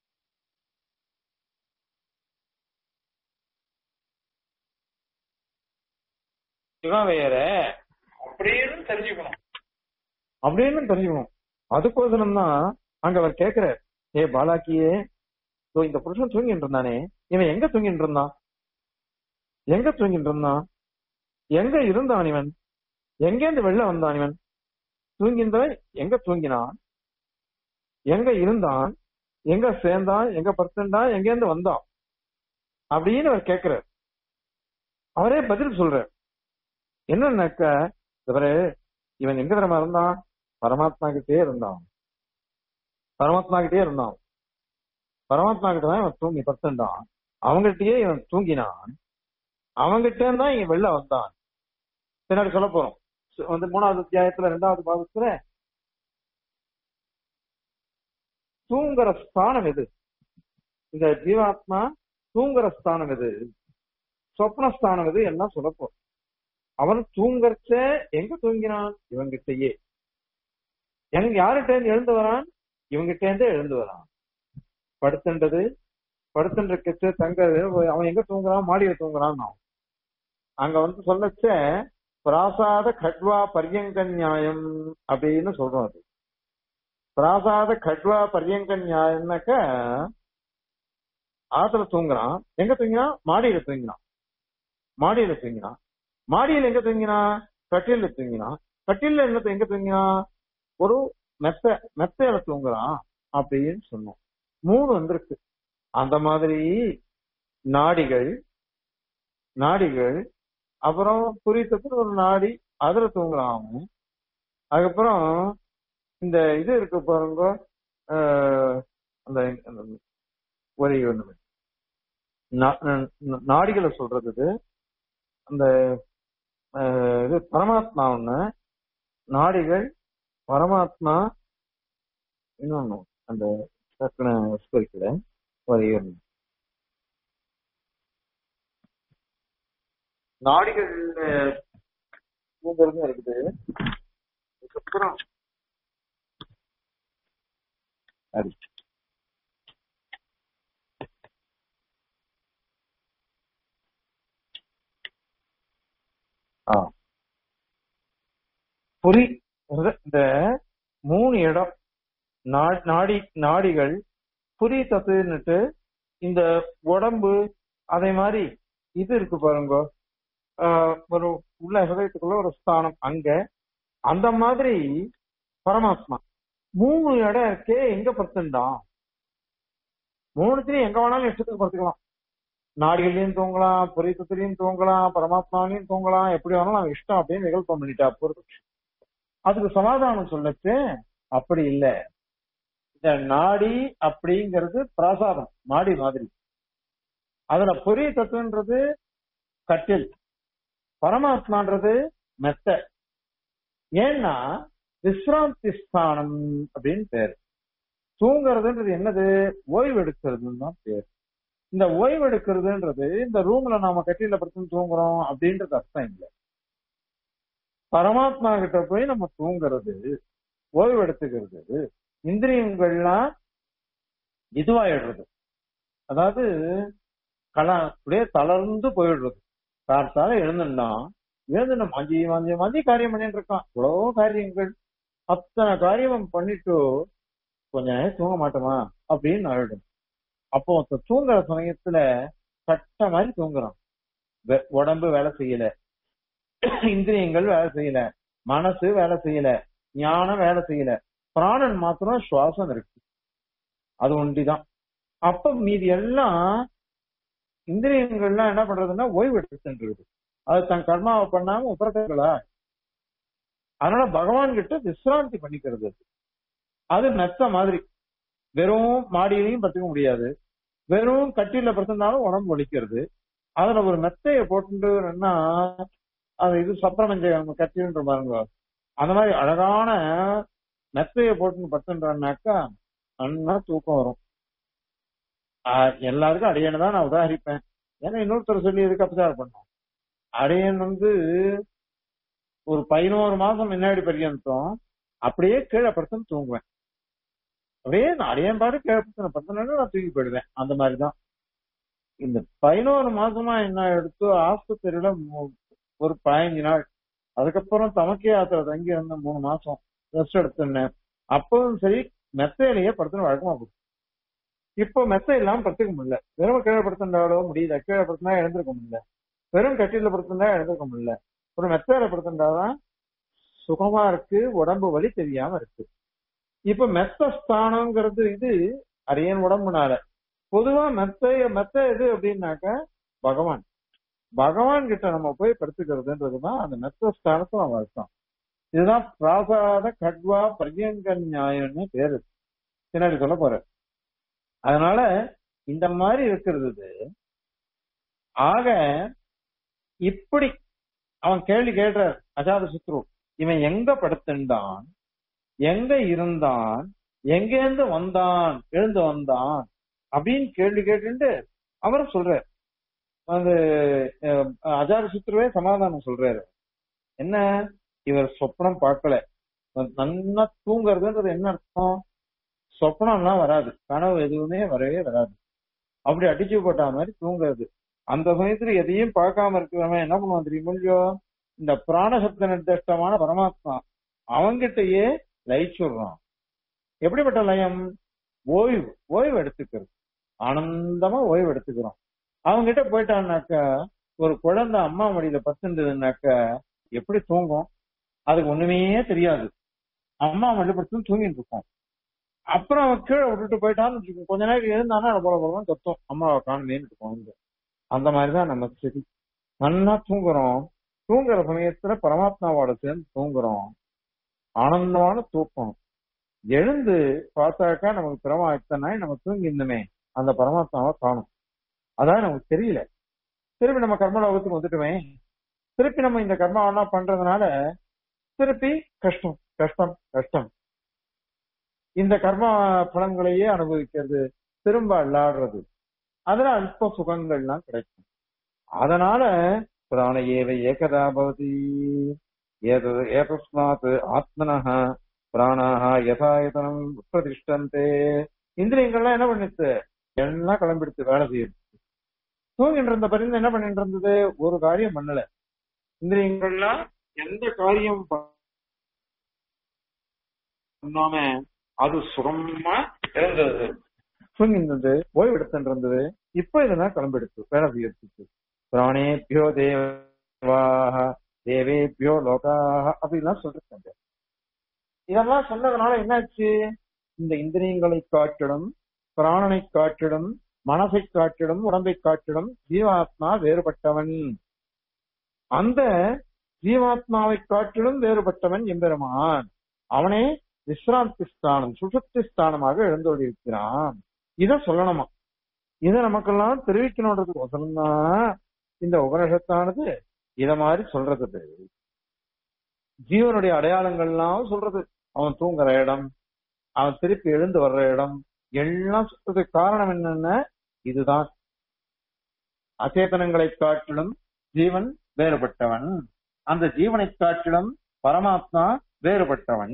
இவன் வேற அப்படின்னு தெரிஞ்சுக்கணும் அப்படின்னு தெரிஞ்சுக்கணும் அதுக்கோசரம் தான் அங்க அவர் கேக்குறார் ஏ பாலாக்கியே இதோ இந்த புருஷன் தூங்கிட்டு இருந்தானே இவன் எங்க தூங்கிட்டு இருந்தான் எங்க தூங்கிட்டு இருந்தான் எங்க இருந்தான் இவன் எங்கேருந்து வெளில வந்தான் இவன் தூங்கின்றவன் எங்க தூங்கினான் எங்க இருந்தான் எங்க சேர்ந்தான் எங்க படுத்துட்டான் எங்க இருந்து வந்தான் அப்படின்னு அவர் கேட்கிறார் அவரே பதில் சொல்றார் என்னன்னாக்க இவரு இவன் எங்க தரமா இருந்தான் பரமாத்மா கிட்டே இருந்தான் பரமாத்மா கிட்டே இருந்தான் பரமாத்மா கிட்ட தான் இவன் தூங்கி படுத்துட்டான் அவங்ககிட்டயே இவன் தூங்கினான் அவங்கிட்ட தான் இவன் வெளில வந்தான் பின்னாடி சொல்ல போறோம் சு- வந்து மூணாவது அத்தியாயத்துல ரெண்டாவது பாகத்துல தூங்குற ஸ்தானம் எது இந்த ஜீவாத்மா தூங்குற ஸ்தானம் எது சொப்னஸ்தானம் எது எல்லாம் சொல்ல போறோம் அவன் தூங்கறச்ச எங்க தூங்கினான் இவங்கிட்டயே எனக்கு யார்கிட்ட இருந்து எழுந்து வரான் இவங்கிட்ட இருந்து எழுந்து வரான் படுத்துன்றது படுத்துன்றச்சு தங்க அவன் எங்க தூங்குறான் மாடியில தூங்குறான் அங்க வந்து சொல்லச்ச பிராசாத கட்வா பரியங்க நியாயம் அப்படின்னு சொல்றோம் அது பிராசாத கட்வா பரியங்க நியாயம்னாக்க ஆத்துல தூங்குறான் எங்க தூங்கினான் மாடியில தூங்கினான் மாடியில தூங்கினான் மாடியில எங்க தூங்கினான் கட்டில தூங்கினான் கட்டில என்ன எங்க தூங்கினான் ஒரு மெத்த மெத்தையில தூங்குறான் அப்படின்னு சொன்னோம் மூணு வந்திருக்கு அந்த மாதிரி நாடிகள் நாடிகள் அப்புறம் புரியத்துக்கு ஒரு நாடி அதுல தூங்குறான் அவன் அதுக்கப்புறம் இந்த இது இருக்கு பாருங்க ஆஹ், அந்த அந்த ஒரு ஒண்ணு நா- நா- நாடிகளை சொல்றது இது அந்த ஆஹ், இது பரமாத்மா ஒண்ணு நாடிகள் பரமாத்மா இன்னொன்னு அந்த டக்குனு ஸ்பரிக்கல ஒரு ஒண்ணு நாடிகள் தூங்குறதும் இருக்குது அதுக்கப்புறம் அது ஆ புரி இந்த மூணு இடம் நா- நாடி நாடிகள் புரி தத்துன்னுட்டு இந்த உடம்பு அதே மாதிரி இது இருக்கு பாருங்க ஆஹ் ஒரு உள்ள ஹிருதயத்துக்குள்ள ஒரு ஸ்தானம் அங்க அந்த மாதிரி பரமாத்மா மூணு இடம் இருக்கே எங்க படுத்துண்டான் மூணுத்திலையும் எங்க வேணாலும் இஷ்டத்துக்கு படுத்துக்கலாம் நாடிகள்லயும் தூங்கலாம் புரித்தத்திலையும் தூங்கலாம் பரமாத்மாவிலையும் தூங்கலாம் எப்படி வேணாலும் நான் இஷ்டம் அப்படின்னு விகல்பம் பண்ணிட்டா பொறுத்து அதுக்கு சமாதானம் சொல்லச்சு அப்படி இல்ல இந்த நாடி அப்படிங்கிறது பிராசாதம் நாடி மாதிரி அதுல பொறி தத்துவன்றது கட்டில் பரமாத்மான்றது மெத்த ஏன்னா விஸ்ராந்தி ஸ்தானம் அப்படின்னு பேரு தூங்குறதுன்றது என்னது ஓய்வு எடுக்கிறதுன்னு தான் பேரு இந்த ஓய்வு எடுக்கிறதுன்றது இந்த ரூம்ல நாம கட்டில படுத்து தூங்குறோம் அப்படின்றது அர்த்தம் இல்லை பரமாத்மா கிட்ட போய் நம்ம தூங்குறது ஓய்வு எடுத்துக்கிறது இந்திரியங்கள்லாம் இதுவாயிடுறது அதாவது கல அப்படியே தளர்ந்து போயிடுறது கார்த்தால எழுந்துன்னா எழுந்து மஞ்சி மஞ்சி மஞ்சி காரியம் பண்ணிட்டு இருக்கான் இவ்வளவோ காரியங்கள் அத்தனை காரியம் பண்ணிட்டு கொஞ்ச நேரம் தூங்க மாட்டோமா அப்படின்னு ஆயிடும் அப்போ ஒருத்தன் தூங்குற சமயத்துல கட்ட மாதிரி தூங்குறான் வெ- உடம்பு வேலை செய்யல இந்திரியங்கள் வேலை செய்யல மனசு வேலை செய்யல ஞானம் வேலை செய்யல பிராணன் மாத்திரம் சுவாசம் இருக்கு அது ஒண்டிதான் அப்ப மீதி எல்லாம் இந்திரியங்கள்லாம் என்ன பண்றதுன்னா ஓய்வு எடுத்துன்றது அது தன் கர்மாவை பண்ணாம உபரத்தங்களா அதனால பகவான் கிட்ட விசிராந்தி பண்ணிக்கிறது அது. அது மெத்த மாதிரி வெறும் மாடியிலையும் படுத்துக்க முடியாது வெறும் கட்டில படுத்திருந்தாலும் உடம்பு வலிக்கிறது அதுல ஒரு மெத்தைய போட்டுன்னா அது இது சப்ரமஞ்ச கட்டின்ற பாருங்க அந்த மாதிரி அழகான மெத்தைய போட்டு படுத்துன்றான்னாக்கா நல்லா தூக்கம் வரும் ஆஹ் எல்லாருக்கும் அடையனை தான் நான் உதாரிப்பேன் ஏன்னா இன்னொருத்தர் சொல்லி எதுக்கு அபச்சாரம் பண்ணோம் அடையன் வந்து ஒரு பதினோரு மாசம் முன்னாடி பர்யந்தம் அப்படியே கீழே படுத்துன்னு தூங்குவேன் அப்படியே நான் அடையன் பாடு கீழே படுத்து படுத்தனா நான் தூக்கி போயிடுவேன் அந்த மாதிரிதான் இந்த பதினோரு மாசமா என்ன எடுத்து ஆஸ்பத்திரியில மு- ஒரு பதினஞ்சு நாள் அதுக்கப்புறம் தமக்கே யாத்திரை தங்கி இருந்த மூணு மாசம் ரெஸ்ட் எடுத்துனேன் அப்பவும் சரி மெத்தையிலேயே படுத்துன்னு வழக்கமா போச்சு இப்போ மெத்தை இல்லாம படுத்துக்க முடியல வெறும் கீழே படுத்துட்டாலோ முடியல கீழே படுத்தினா எழுந்திருக்க முடியல வெறும் கட்டில படுத்திருந்தா எழுந்திருக்க முடியல ஒரு மெத்தையில படுத்துட்டாதான் சுகமா இருக்கு உடம்பு வலி தெரியாம இருக்கு இப்ப மெத்த ஸ்தானம்ங்கிறது இது அரியன் உடம்புனால பொதுவா மெத்தைய மெத்த எது அப்படின்னாக்க பகவான் பகவான் கிட்ட நம்ம போய் படுத்துக்கிறதுன்றதுதான் அந்த மெத்த ஸ்தானத்தை நம்ம அர்த்தம் இதுதான் பிராசாத கட்வா பரியங்க நியாயம்னு பேரு பின்னாடி சொல்ல போற அதனால இந்த மாதிரி இருக்கிறது இது. ஆக இப்படி அவன் கேள்வி கேட்டார் அஜாத சுத்ரு இவன் எங்க படுத்துண்டான் எங்க இருந்தான் எங்கேருந்து வந்தான் எழுந்து வந்தான் அப்படின்னு கேள்வி கேட்டுட்டு அவர் சொல்றார் அந்த அஹ், அஜாத சுத்ருவே சமாதானம் சொல்றாரு என்ன இவர் சொப்னம் பார்க்கல நல்லா தூங்குறதுன்றது என்ன அர்த்தம் சொப்னம்லாம் வராது கனவு எதுவுமே வரவே வராது அப்படி அடிச்சு போட்டா மாதிரி தூங்குறது அந்த சமயத்துல எதையும் பார்க்காம இருக்கிறவன் என்ன பண்ணுவான் தெரியுமா இல்லையோ இந்த பிராணசப்த நிர்திஷ்டமான பரமாத்மா அவங்கிட்டயே லயிச்சுடுறான் எப்படிப்பட்ட லயம் ஓய்வு ஓய்வு எடுத்துக்கிறது ஆனந்தமா ஓய்வு எடுத்துக்கிறோம் அவங்கிட்ட போயிட்டான்னாக்கா ஒரு குழந்தை அம்மா மடியில பத்துன்றதுனாக்கா எப்படி தூங்கும் அதுக்கு ஒண்ணுமே தெரியாது அம்மா மடியில படுத்து தூங்கிட்டு இருக்கும் அப்புறம் அவன் கீழே விட்டுட்டு போயிட்டான்னு வச்சுக்கோ கொஞ்ச நேரம் இருந்தானா போல போல கத்தும் அம்மாவை காணுமேன்னு குழந்தை அந்த மாதிரிதான் நம்ம ஸ்திதி நல்லா தூங்குறோம் தூங்குற சமயத்துல பரமாத்மாவோட சேர்ந்து தூங்குறோம் ஆனந்தமான தூக்கம் எழுந்து பார்த்தாக்கா நமக்கு பிரமா இத்தனை நாள் நம்ம தூங்கி இருந்தோமே அந்த பரமாத்மாவை காணும் அதான் நமக்கு தெரியல திருப்பி நம்ம கர்மலோகத்துக்கு வந்துட்டுமே திருப்பி நம்ம இந்த கர்மாவெல்லாம் பண்றதுனால திருப்பி கஷ்டம் கஷ்டம் கஷ்டம் இந்த கர்ம பலன்களையே அனுபவிக்கிறது திரும்ப அல்லாடுறது அதுல அல்ப சுகங்கள்லாம் கிடைக்கும் அதனால பிராண ஏவ ஏகதா பவதி ஏதது ஏதஸ்மாத் ஆத்மனः பிராணாக யதாயதனம் உட்பிரதிஷ்டந்தே இந்திரியங்கள்லாம் என்ன பண்ணிச்சு எல்லாம் கிளம்பிடுச்சு வேலை செய்யுது தூங்கிட்டு இருந்த பரிந்து என்ன பண்ணிட்டு இருந்தது ஒரு காரியம் பண்ணல இந்திரியங்கள்லாம் எந்த காரியம் பண்ணாம அது சுகமா இருந்தது தூங்கிருந்தது ஓய்வு எடுத்துட்டு இருந்தது இப்ப இதெல்லாம் கிளம்பிடுச்சு வேலை செய்யறதுக்கு பிராணேபியோ தேவாக தேவேபியோ லோகாக அப்படிலாம் சொல்லிருக்காங்க இதெல்லாம் சொன்னதுனால என்னாச்சு இந்த இந்திரியங்களை காட்டிடும் பிராணனை காட்டிடும் மனசை காட்டிடும் உடம்பை காட்டிடும் ஜீவாத்மா வேறுபட்டவன் அந்த ஜீவாத்மாவை காட்டிலும் வேறுபட்டவன் எம்பெருமான் அவனே விஸ்ராந்தி ஸ்தானம் சுசுப்தி ஸ்தானமாக எழுந்தொழிருக்கிறான் இத சொல்லணுமா இத நமக்கெல்லாம் தெரிவிக்கணுன்றதுக்கு தான் இந்த உபனிஷத்தானது இத மாதிரி சொல்றது ஜீவனுடைய அடையாளங்கள்லாம் சொல்றது அவன் தூங்குற இடம் அவன் திருப்பி எழுந்து வர்ற இடம் எல்லாம் சொல்றதுக்கு காரணம் என்னன்னா இதுதான் அச்சேதனங்களை காட்டிலும் ஜீவன் வேறுபட்டவன் அந்த ஜீவனை காட்டிலும் பரமாத்மா வேறுபட்டவன்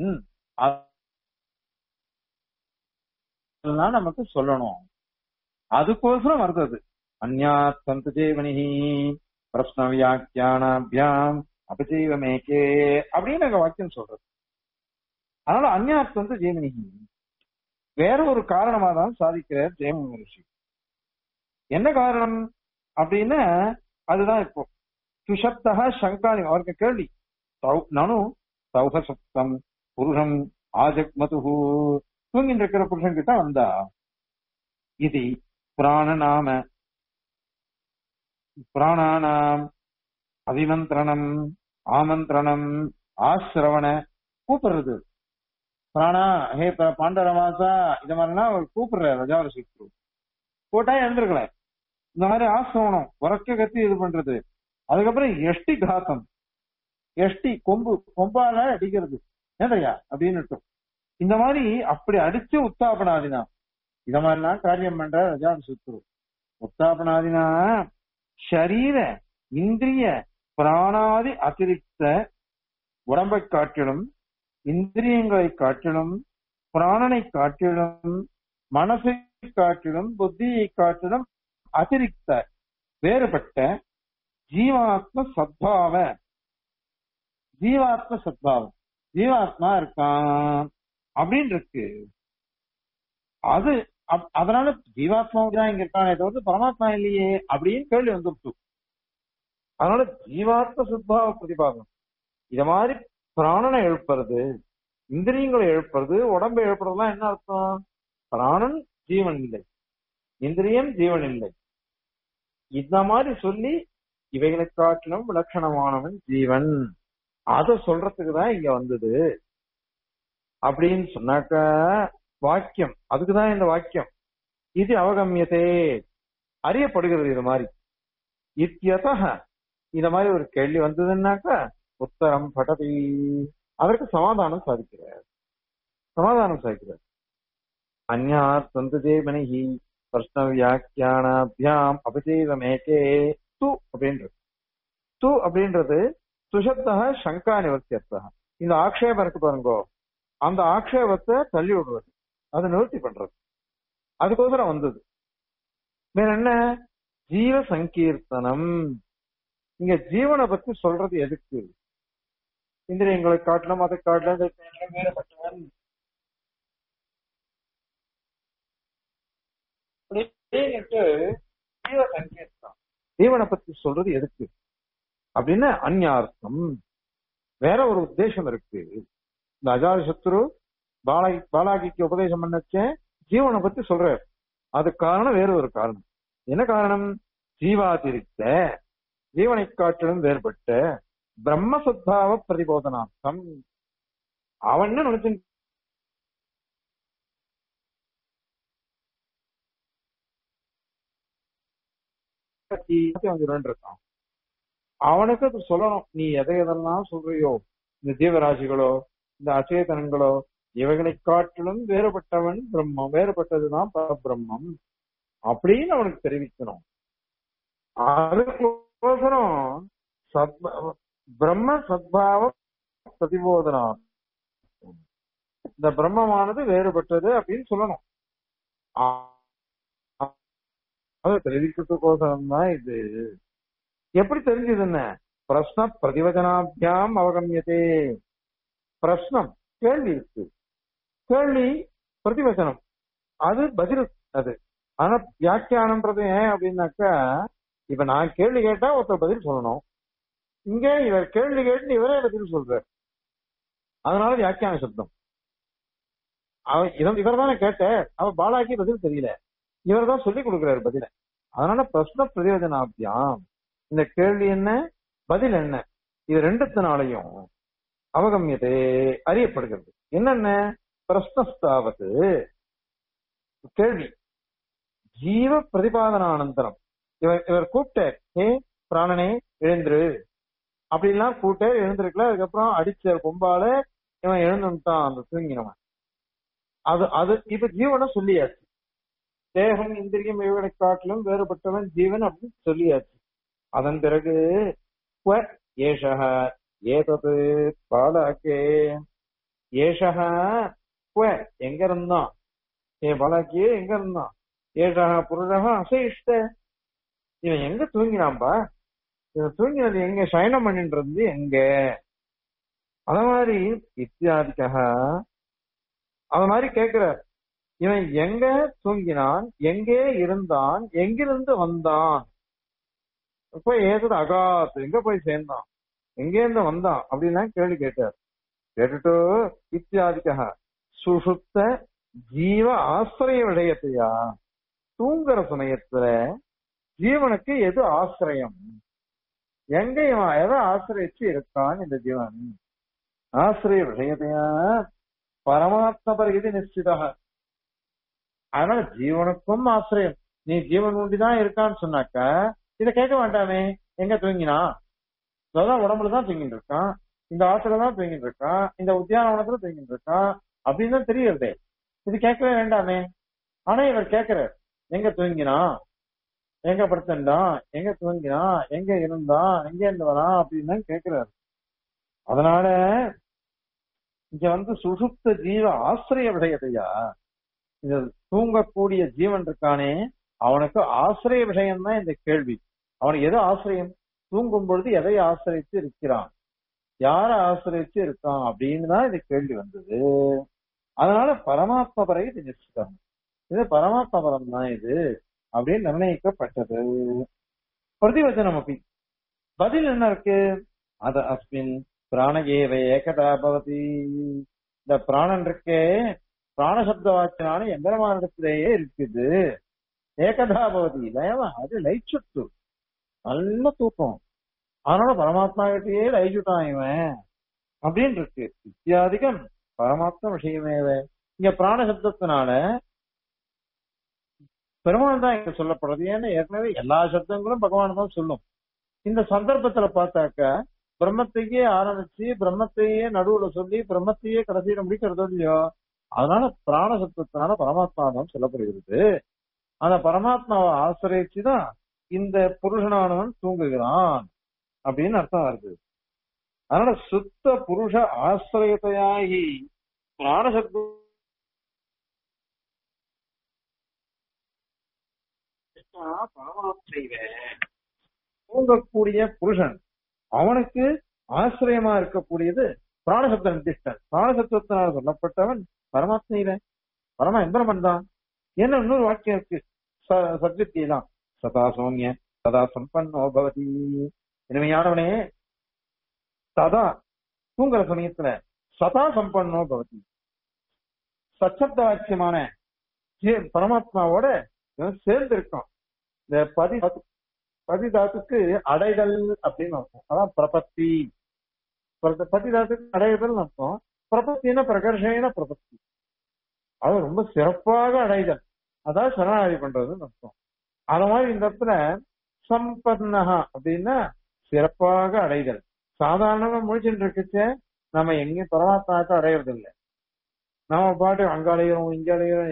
அதெல்லாம் நமக்கு சொல்லணும் அதுக்கோசரம் வருது அந்யாத் சந்து ஜீவனி பிரஸ்ன வியாக்கியானாபியாம் அபஜீவமேகே அப்படின்னு எங்க வாக்கியம் சொல்றது அதனால அந்யாத் வந்து ஜீவனி வேற ஒரு காரணமா தான் சாதிக்கிறார் ஜெயம மகர்ஷி என்ன காரணம் அப்படின்னா அதுதான் இப்போ சுஷப்தா சங்கானி அவருக்கு கேள்வி நனு சௌகசப்தம் புருஷம் ஆஜக்மது தூங்கிட்டு இருக்கிற புருஷன் கிட்ட வந்தா இது பிராணநாம பிராணானாம் அபிமந்திரணம் ஆமந்திரணம் ஆசிரவண கூப்பிடுறது பிராணா ஹே பாண்டரவாசா இது மாதிரிலாம் அவர் கூப்பிடுறாரு ரஜாவர சிக்ரு போட்டா எழுந்திருக்கல இந்த மாதிரி ஆசிரவணம் உறக்க கத்தி இது பண்றது அதுக்கப்புறம் எஷ்டி காத்தம் எஷ்டி கொம்பு கொம்பால அடிக்கிறது ஏதையா அப்படின்னு இந்த மாதிரி அப்படி அடிச்சு உத்தாபனாதினா இத மாதிரிலாம் காரியம் பண்ற ரஜாவர சிக்ரு உத்தாபனாதினா ஷரீர இந்திரிய பிராணாதி அதிரிக்த உடம்பை காட்டிலும் இந்திரியங்களை காட்டிலும் பிராணனை காட்டிலும் மனசை காட்டிலும் புத்தியை காட்டிலும் அதிரிக்த வேறுபட்ட ஜீவாத்ம சத்பாவ ஜீவாத்ம சத்பாவம் ஜீவாத்மா இருக்கான் அப்படின்னு இருக்கு அது அதனால ஜீவாத்மா தான் இங்க இருக்கானே தவிர்த்து பரமாத்மா இல்லையே அப்படின்னு கேள்வி வந்துருச்சு அதனால ஜீவாத்ம சத்பாவ பிரதிபாதம் இத மாதிரி பிராணனை எழுப்புறது இந்திரியங்களை எழுப்புறது உடம்பை எழுப்புறதுலாம் என்ன அர்த்தம் பிராணன் ஜீவன் இல்லை இந்திரியம் ஜீவன் இல்லை இந்த மாதிரி சொல்லி இவைகளை காட்டிலும் விலட்சணமானவன் ஜீவன் அத சொல்றதுக்கு தான் இங்க வந்தது அப்படின்னு சொன்னாக்க வாக்கியம் அதுக்குதான் இந்த வாக்கியம் இது அவகமியதே அறியப்படுகிறது இது மாதிரி இத்தியத இந்த மாதிரி ஒரு கேள்வி வந்ததுன்னாக்கா உத்தரம் படதி அதற்கு சமாதானம் சாதிக்கிறார் சமாதானம் சாதிக்கிறார் அந்யாத் சந்ததே மணிஹி பிரஷ்ன வியாக்கியானாபியாம் அபிஜீவமேகே து அப்படின்றது து அப்படின்றது சுஷப்தா சங்கா நிவர்த்தியர்த்தா இந்த ஆக்ஷேபம் இருக்கு பாருங்கோ அந்த ஆக்ஷேபத்தை தள்ளி விடுறது அதை நிவர்த்தி பண்றது அதுக்கோசரம் வந்தது வேற என்ன ஜீவ சங்கீர்த்தனம் இங்க ஜீவனை பத்தி சொல்றது எதுக்கு இந்திரியங்களை காட்டலாம் அதை காட்டலாம் வேறுபட்டவன் ஜீவ சங்கீர்த்தனம் ஜீவனை பத்தி சொல்றது எதுக்கு அப்படின்னு அந்யார்த்தம் வேற ஒரு உத்தேசம் இருக்கு இந்த அஜாத சத்ரு பாலாகி பாலாகிக்கு உபதேசம் பண்ணச்சே ஜீவனை பத்தி சொல்றாரு அது காரணம் வேற ஒரு காரணம் என்ன காரணம் ஜீவாதிரித்த ஜீவனை காட்டிலும் வேறுபட்ட பிரம்மசத்பாவ பிரதிபோதனார்த்தம் அவன் என்ன நினைச்சு இருக்கான் அவனுக்கு அது சொல்லணும் நீ எதை எதெல்லாம் சொல்றியோ இந்த ஜீவராசிகளோ இந்த அச்சேதனங்களோ இவைகளை காட்டிலும் வேறுபட்டவன் பிரம்மம் வேறுபட்டதுதான் பரபிரம்மம் அப்படின்னு அவனுக்கு தெரிவிக்கணும் அதுக்கோசரம் சத் பிரம்ம சத்பாவ பிரதிபோதனா இந்த பிரம்மமானது வேறுபட்டது அப்படின்னு சொல்லணும் ஆ- அது தெரிவிக்கிறதுக்கோசரம் தான் இது எப்படி தெரிஞ்சது என்ன பிரஸ்ன பிரதிவச்சனாபியாம் அவகமியதே பிரஸ்னம் கேள்வி இருக்கு கேள்வி பிரதிவச்சனம் அது பதில் அது ஆனா வியாக்கியானம்ன்றது ஏன் அப்படின்னாக்கா இப்ப நான் கேள்வி கேட்டா ஒருத்தர் பதில் சொல்லணும் இங்க இவர் கேள்வி கேட்டு இவரே பதில் சொல்றார் அதனால வியாக்கியான சப்தம் அவன் இவன் இவர் தானே கேட்ட அவ பாலாக்கு பதில் தெரியல இவர் தான் சொல்லி கொடுக்கிறாரு பதில அதனால பிரஸ்ன பிரயோஜனாபியாம் இந்த கேள்வி என்ன பதில் என்ன இது ரெண்டுத்தினாலையும் அவகமியதே அறியப்படுகிறது என்னென்ன பிரஸ்னஸ்தாவது கேள்வி ஜீவ பிரதிபாதனானந்தரம் இவர் இவர் கூப்பிட்டார் ஹே பிராணனே எழுந்துரு அப்படிலாம் கூட்ட எழுந்திருக்கல அதுக்கப்புறம் அடிச்ச கொம்பால இவன் எழுந்துட்டான் அந்த தூங்கினவன் அது அது இப்ப ஜீவனை சொல்லியாச்சு தேகம் இந்திரியம் இவனை காட்டிலும் வேறுபட்டவன் ஜீவன் அப்படின்னு சொல்லியாச்சு அதன் பிறகு குவ ஏஷக ஏதது பாலாக்கே ஏஷக குவ எங்க இருந்தான் ஏ பாலாக்கியே எங்க இருந்தான் ஏஷக புருஷக அசைஷ்ட இவன் எங்க தூங்கினான்பா இவன் தூங்கினது எங்க சயனம் பண்ணிட்டு இருந்து எங்க அத மாதிரி இத்தியாதிக்காக அத மாதிரி கேக்குறார் இவன் எங்க தூங்கினான் எங்கே இருந்தான் எங்கிருந்து வந்தான் இப்ப ஏதது அகாத் எங்க போய் சேர்ந்தான் எங்க இருந்து வந்தான் அப்படின்லாம் கேள்வி கேட்டார் கேட்டுட்டு இத்தியாதிக்காக சுசுத்த ஜீவ ஆசிரிய விடயத்தையா தூங்குற சமயத்துல ஜீவனுக்கு எது ஆசிரியம் எங்க இவன் எதை ஆசிரியச்சு இருக்கான் இந்த ஜீவன் ஆசிரிய விஷயத்தையா பரமாத்ம பரிகதி நிச்சிதா அதனால ஜீவனுக்கும் ஆசிரியம் நீ ஜீவன் உண்டிதான் இருக்கான்னு சொன்னாக்க இத கேட்க வேண்டாமே எங்க தூங்கினா அதான் உடம்புல தான் தூங்கிட்டு இருக்கான் இந்த ஆத்துல தான் தூங்கிட்டு இருக்கான் இந்த உத்தியானவனத்துல தூங்கிட்டு இருக்கான் அப்படின்னு தான் தெரியறதே இது கேட்கவே வேண்டாமே ஆனா இவர் கேட்கிறார் எங்க தூங்கினா எங்க படுத்திருந்தான் எங்க தூங்கினான் எங்க இருந்தான் எங்க இருந்து வரான் அப்படின்னு தான் கேட்கிறாரு அதனால இங்க வந்து சுசுப்த ஜீவ ஆசிரிய விஷயத்தையா இந்த தூங்கக்கூடிய ஜீவன் இருக்கானே அவனுக்கு ஆசிரிய விஷயம் தான் இந்த கேள்வி அவனுக்கு எது ஆசிரியம் தூங்கும் பொழுது எதை ஆசிரியத்து இருக்கிறான் யார ஆசிரியத்து இருக்கான் அப்படின்னு தான் இந்த கேள்வி வந்தது அதனால பரமாத்ம பரை இது நிச்சிதம் இது பரமாத்ம பரம் தான் இது அப்படின்னு நிர்ணயிக்கப்பட்டது பிரதிவச்சனம் அப்படி பதில் என்ன இருக்கு அத அஸ்மின் பிராணகேவ ஏகதா பவதி இந்த பிராணன் இருக்கே பிராணசப்த வாக்கியனான எம்பெருமானிடத்திலேயே இருக்குது ஏகதா பவதி லயமா அது லைச்சுட்டு நல்ல தூக்கம் அதனால பரமாத்மா கிட்டயே லைச்சுட்டான் இவன் அப்படின்னு இருக்கு இத்தியாதிகம் பரமாத்ம விஷயமேவ இங்க பிராணசப்தத்தினால பெருமாள் தான் இங்க சொல்லப்படுறது ஏன்னா ஏற்கனவே எல்லா சப்தங்களும் பகவான் தான் சொல்லும் இந்த சந்தர்ப்பத்துல பார்த்தாக்க பிரம்மத்தையே ஆரம்பிச்சு பிரம்மத்தையே நடுவுல சொல்லி பிரம்மத்தையே கடைசியில முடிக்கிறது இல்லையோ அதனால பிராண சப்தத்தினால பரமாத்மா தான் சொல்லப்படுகிறது அந்த பரமாத்மாவை ஆசிரியச்சுதான் இந்த புருஷனானவன் தூங்குகிறான் அப்படின்னு அர்த்தம் வருது அதனால சுத்த புருஷ ஆசிரியத்தையாகி பிராணசப்தம் தூங்கக்கூடிய புருஷன் அவனுக்கு ஆசிரியமா இருக்கக்கூடியது பிராணசப்த நிர்திஷ்டன் பிராணசப்தத்தினால் சொல்லப்பட்டவன் பரமாத்மையில பரம எந்திரமன் தான் என்ன இன்னொரு வாக்கியம் இருக்கு சத்வித்தியை தான் சதா சௌமிய சதா சம்பன்னோ பவதி இனிமையானவனே சதா தூங்குற சமயத்துல சதா சம்பன்னோ பவதி சச்சப்த வாக்கியமான பரமாத்மாவோட சேர்ந்து இருக்கான் இந்த பதி பதிதாத்துக்கு அடைதல் அப்படின்னு அர்த்தம் அதான் பிரபத்தி பதிதாத்துக்கு அடைதல் அர்த்தம் பிரபத்தின பிரகர்ஷன பிரபத்தி அது ரொம்ப சிறப்பாக அடைதல் அதான் சரணாகதி பண்றதுன்னு அர்த்தம் அது மாதிரி இந்த இடத்துல சம்பன்னகா அப்படின்னா சிறப்பாக அடைதல் சாதாரணமா முடிச்சுட்டு இருக்குச்சு நம்ம எங்கேயும் பரமாத்மாவுக்கு அடையிறது இல்லை நம்ம பாட்டு அங்க அலையிறோம் இங்க அலையிறோம்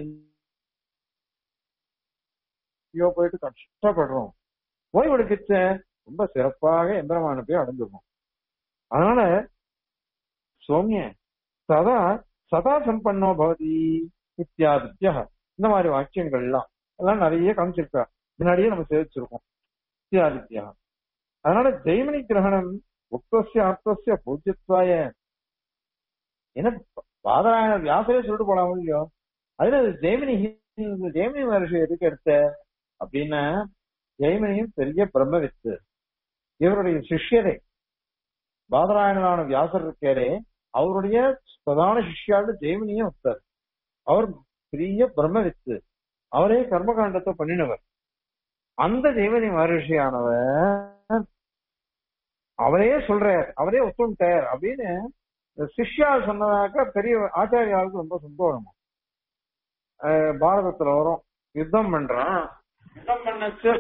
எங்கேயோ போயிட்டு கஷ்டப்படுறோம் ஓய்வெடுக்கிச்ச ரொம்ப சிறப்பாக எந்திரமான போய் அடைஞ்சிருக்கும் அதனால சௌமிய சதா சதா சம்பன்னோ பவதி இத்தியாதித்யா இந்த மாதிரி வாக்கியங்கள் எல்லாம் எல்லாம் நிறைய காமிச்சிருக்கா முன்னாடியே நம்ம சேவிச்சிருக்கோம் இத்தியாதித்யா அதனால ஜெய்மனி கிரகணம் உக்தசிய அர்த்தசிய பூஜ்யத்வாய என்ன பாதராயண வியாசரே சொல்லிட்டு போலாம் இல்லையோ அதுல ஜெய்மினி ஜெய்மினி மகர்ஷி எதுக்கு எடுத்த அப்படின்னா ஜெய்மினியும் பெரிய பிரம்மவித்து இவருடைய சிஷ்யரே பாதராயணனான வியாசர் இருக்காரே அவருடைய பிரதான சிஷ்யாடு ஜெய்மினியும் ஒருத்தர் அவர் பெரிய பிரம்மவித்து அவரே கர்மகாண்டத்தை பண்ணினவர் அந்த ஜெய்மினி மகர்ஷியானவர் அவரே சொல்றார் அவரே ஒத்துண்டார் அப்படின்னு சிஷ்யா சொன்னதாக்க பெரிய ஆச்சாரியாவுக்கு ரொம்ப சந்தோஷம் அஹ் பாரதத்துல வரும் யுத்தம் பண்றான் யுத்தம் பண்ணச்சு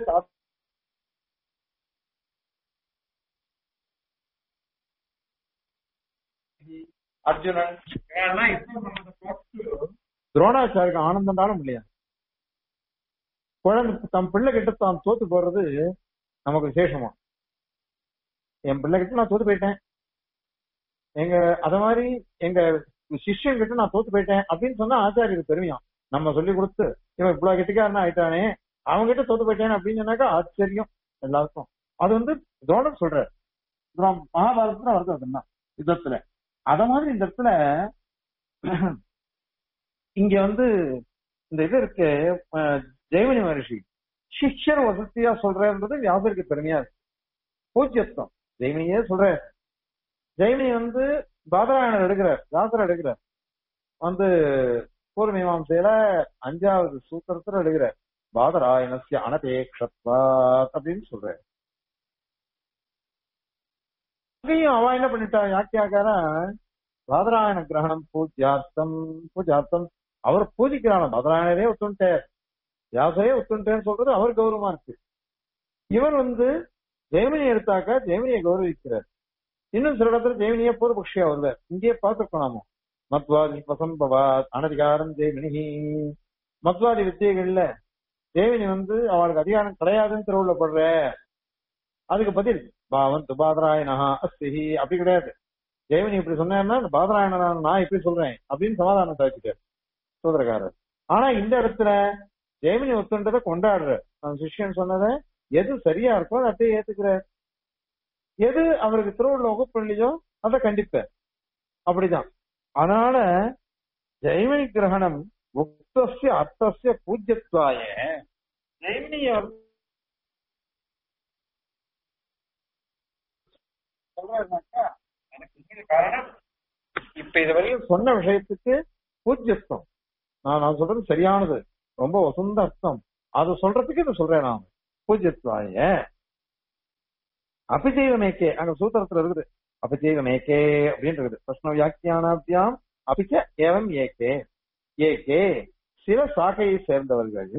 அர்ஜுனன் இவங்கெல்லாம் யுத்தம் பண்ணதை பார்த்து துரோணாச்சாரிக்கு ஆனந்தம்னாலும் முடியாது குழந்தை தம் பிள்ளை கிட்ட தான் தோத்து போறது நமக்கு விசேஷமா என் பிள்ளை கிட்ட நான் தோத்து போயிட்டேன் எங்க அத மாதிரி எங்க சிஷ்யன் கிட்ட நான் தோத்து போயிட்டேன் அப்படின்னு சொன்னா ஆச்சாரியருக்கு பெருமையாம் நம்ம சொல்லி கொடுத்து இவன் இவ்வளவு கிட்டக்காரனா ஆயிட்டானே அவங்க கிட்ட தோத்து போயிட்டேன் அப்படின்னு சொன்னாக்கா ஆச்சரியம் எல்லாருக்கும் அது வந்து துரோணர் சொல்றாரு துரோண- மகாபாரதத்துல வருது அதுதான் யுத்தத்துல அத மாதிரி இந்த இடத்துல இங்க வந்து இந்த இது இருக்கு அஹ், ஜெயமணி மகர்ஷி சிஷ்யர் வசதியா சொல்றன்றது வியாசருக்கு பெருமையா இருக்கு பூஜ்யத்துவம் ஜெயமணியே சொல்ற ஜெயமணி வந்து பாதராயணர் எடுக்கிறார் வியாசர் எடுக்கிறார் வந்து பூர்வ மீமாசையில அஞ்சாவது சூத்திரத்துல எடுக்கிறார் பாதராயணஸ்ய அனபேக்ஷத்வாத் அப்படின்னு சொல்றாரு அங்கேயும் அவ என்ன பண்ணிட்டா யாக்கியாக்கார பாதராயண கிரகணம் பூஜ்யார்த்தம் பூஜார்த்தம் அவர் பூஜிக்கிறான பாதராயணரே ஒத்துண்டார் வியாசரே ஒத்துண்டேன்னு சொல்றது அவர் கௌரவமா இருக்கு இவர் வந்து ஜெயமணி எடுத்தாக்க ஜெயமணியை கௌரவிக்கிறார் இன்னும் சில இடத்துல ஜெயமணியே பூர்வபக்ஷியா வருவார் இங்கேயே பார்த்துருக்கோம் நாம மத்வாதி பசம்பவா அனதிகாரம் ஜெயமணி மத்வாதி வித்தியைகள்ல ஜெயமணி வந்து அவளுக்கு அதிகாரம் கிடையாதுன்னு திருவுள்ள படுற அதுக்கு பதில் பாவன் பாதராயணஹா அஸ்தி அப்படி கிடையாது ஜெயமணி இப்படி சொன்னேன்னா பாதராயணனா நான் இப்படி சொல்றேன் அப்படின்னு சமாதானம் சாதிச்சுட்டார் சோதரக்காரர் ஆனா இந்த இடத்துல ஜெயமணி ஒத்துன்றதை கொண்டாடுற அந்த சிஷ்யன் சொன்னதை எது சரியா இருக்கோ அதை அப்படியே ஏத்துக்கிறார் எது அவருக்கு திருவள்ளுவர் வகுப்பு அதை கண்டிப்பார் அப்படிதான் அதனால ஜெய்மணி கிரகணம் உக்தஸ்ய அர்த்தஸ்ய பூஜ்யத்வாய ஜெய்மினிய சொல்றாருனாக்கா எனக்கு இது காரணம் இப்ப இது வரையும் சொன்ன விஷயத்துக்கு பூஜ்யத்துவம் நான் நான் சொல்றது சரியானது ரொம்ப வசந்த அர்த்தம் அது சொல்றதுக்கு இதை சொல்றேன் நான் பூஜ்யத்வாய அபிஜெய்வமேக்கே அங்க சூத்திரத்துல இருக்குது அபிஜெய்வமேக்கே அப்படின்னு இருக்குது பிரஷ்ன வியாக்கியானாபியாம் அபிச்ச ஏவம் ஏகே ஏகே சில சாக்கையை சேர்ந்தவர்கள்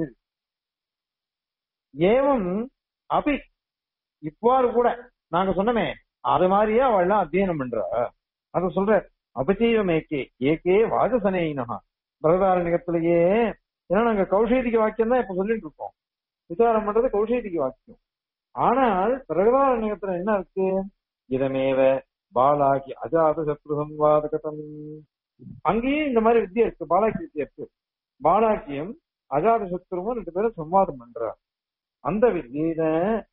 ஏவம் அபி இவ்வாறு கூட நாங்க சொன்னமே அது மாதிரியே அவள் எல்லாம் அத்தியனம் பண்றா அத சொல்ற அபிஜெய்வம் ஏகே ஏகே வாஜசனேயினஹா பிரகதாரண்யத்திலேயே ஏன்னா நாங்க கௌஷேதிக வாக்கியம் தான் இப்ப சொல்லிட்டு இருக்கோம் விசாரம் பண்றது கௌஷேதிக வாக்கியம் ஆனால் பிரகதாரண்யத்துல என்ன இருக்கு இதமேவ பாலாகி அஜாத சத்ரு சம்வாதகதம் அங்கேயும் இந்த மாதிரி வித்தியை இருக்கு பாலாக்கி வித்தியை இருக்கு பாலாக்கியம் அஜாத சத்ருவும் ரெண்டு பேரும் சம்வாதம் பண்றார் அந்த வித்தியில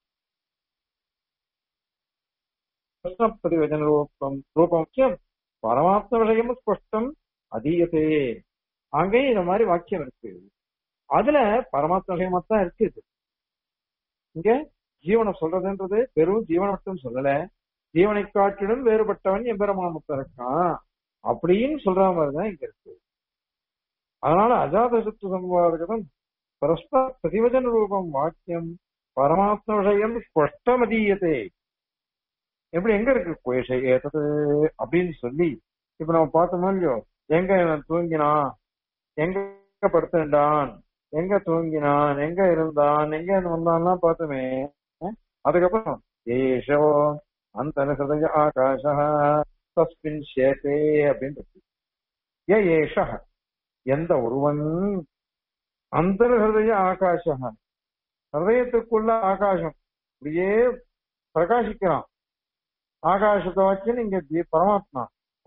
பிரதிவச்சன ரூபம் ரூபம் பரமாத்ம விஷயம் ஸ்பஷ்டம் அதீயத்தே அங்கேயும் இந்த மாதிரி வாக்கியம் இருக்கு அதுல பரமாத்ம விஷயமா தான் இருக்கு இது இங்க ஜீவனை சொல்றதுன்றது வெறும் ஜீவனை மட்டும் சொல்லல ஜீவனை காட்டிலும் வேறுபட்டவன் எம்பெருமான் முத்தம் இருக்கான் அப்படின்னு சொல்ற மாதிரிதான் இங்க இருக்கு அதனால அஜாத சத்து சம்வாதகம் பரஸ்பர பிரதிவச்சன ரூபம் வாக்கியம் பரமாத்ம விஷயம் ஸ்பஷ்டமதீயத்தே எப்படி எங்க இருக்கு குயசை ஏத்தது அப்படின்னு சொல்லி இப்ப நம்ம பார்த்தோமோ இல்லையோ எங்க இவன் தூங்கினான் எங்க படுத்துட்டான் எங்க தூங்கினான் எங்க இருந்தான் எங்க வந்தான்லாம் பார்த்தோமே அதுக்கப்புறம் ஏஷோ அந்த ஹிருதய ஆகாஷ தஸ்மின் சேத்தே அப்படின்னு இருக்கு ஏ ஏஷ எந்த ஒருவன் அந்த ஹிருதய ஆகாஷ ஹிருதயத்துக்குள்ள ஆகாசம் அப்படியே பிரகாசிக்கிறான் ஆகாசத்தை வச்சு இங்க தி- பரமாத்மா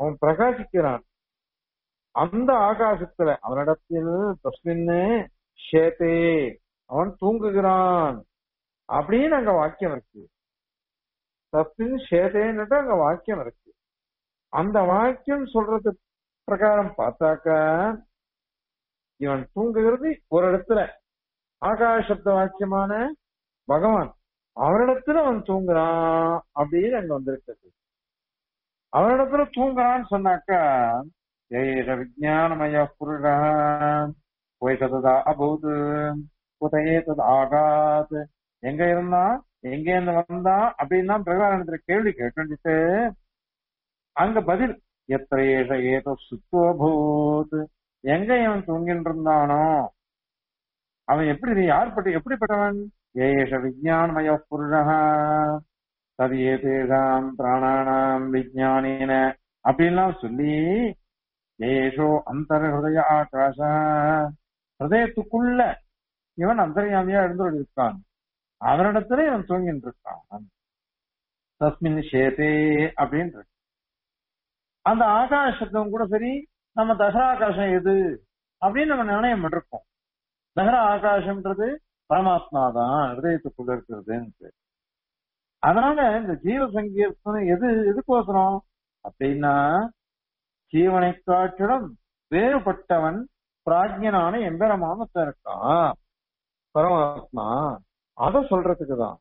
அவன் பிரகாசிக்கிறான் அந்த ஆகாசத்துல அவனிடத்தில் தஸ்மின்னு ஷேதே அவன் தூங்குகிறான் அப்படின்னு அங்க வாக்கியம் இருக்கு தஸ்மின் ஷேதேன்னுட்டு அங்க வாக்கியம் இருக்கு அந்த வாக்கியம் சொல்றது பிரகாரம் பார்த்தாக்க இவன் தூங்குகிறது ஒரு இடத்துல ஆகாசப்த வாக்கியமான பகவான் அவனிடத்துல அவன் தூங்குறான் அப்படின்னு அங்க வந்திருக்கிறது அவனிடத்துல தூங்குறான்னு சொன்னாக்கா ஏஷ விஜயானமய புருஷா போய் சததா அபூத் புதையே தது ஆகாத் எங்க இருந்தா எங்க இருந்து வந்தா அப்படின்னு தான் பிரகாரணத்துல கேள்வி கேட்டுட்டு அங்க பதில் எத்திர ஏஷ ஏதோ சுத்தோபூத் எங்க இவன் தூங்கிட்டு இருந்தானோ அவன் எப்படி யார்பட்ட எப்படிப்பட்டவன் ஏஷ விஜயானமய புருஷா தது ஏதேஷாம் பிராணானாம் விஜயானேன அப்படின்லாம் சொல்லி ஏஷோ அந்தர் ஹிருதய ஆகாஷ ஹிருதயத்துக்குள்ள இவன் அந்தர்யாமியா எழுந்து இருக்கான் அவனிடத்துல இவன் தூங்கிட்டு இருக்கான் தஸ்மின் ஷேதே அப்படின்னு இருக்கு. அந்த ஆகாசத்தும் கூட சரி நம்ம தசராகாசம் எது அப்படின்னு நம்ம நிர்ணயம் பண்ணிருக்கோம் தகர ஆகாசம்ன்றது பரமாத்மா தான் ஹிருதயத்துக்குள்ள இருக்கிறதுன்னு அதனால இந்த ஜீவ சங்கீர்த்தனம் எது எதுக்கோசரம் அப்படின்னா ஜீவனை காட்டிலும் வேறுபட்டவன் பிராஜ்யனான எம்பெருமான இருக்கான் பரமாத்மா அத சொல்றதுக்கு தான்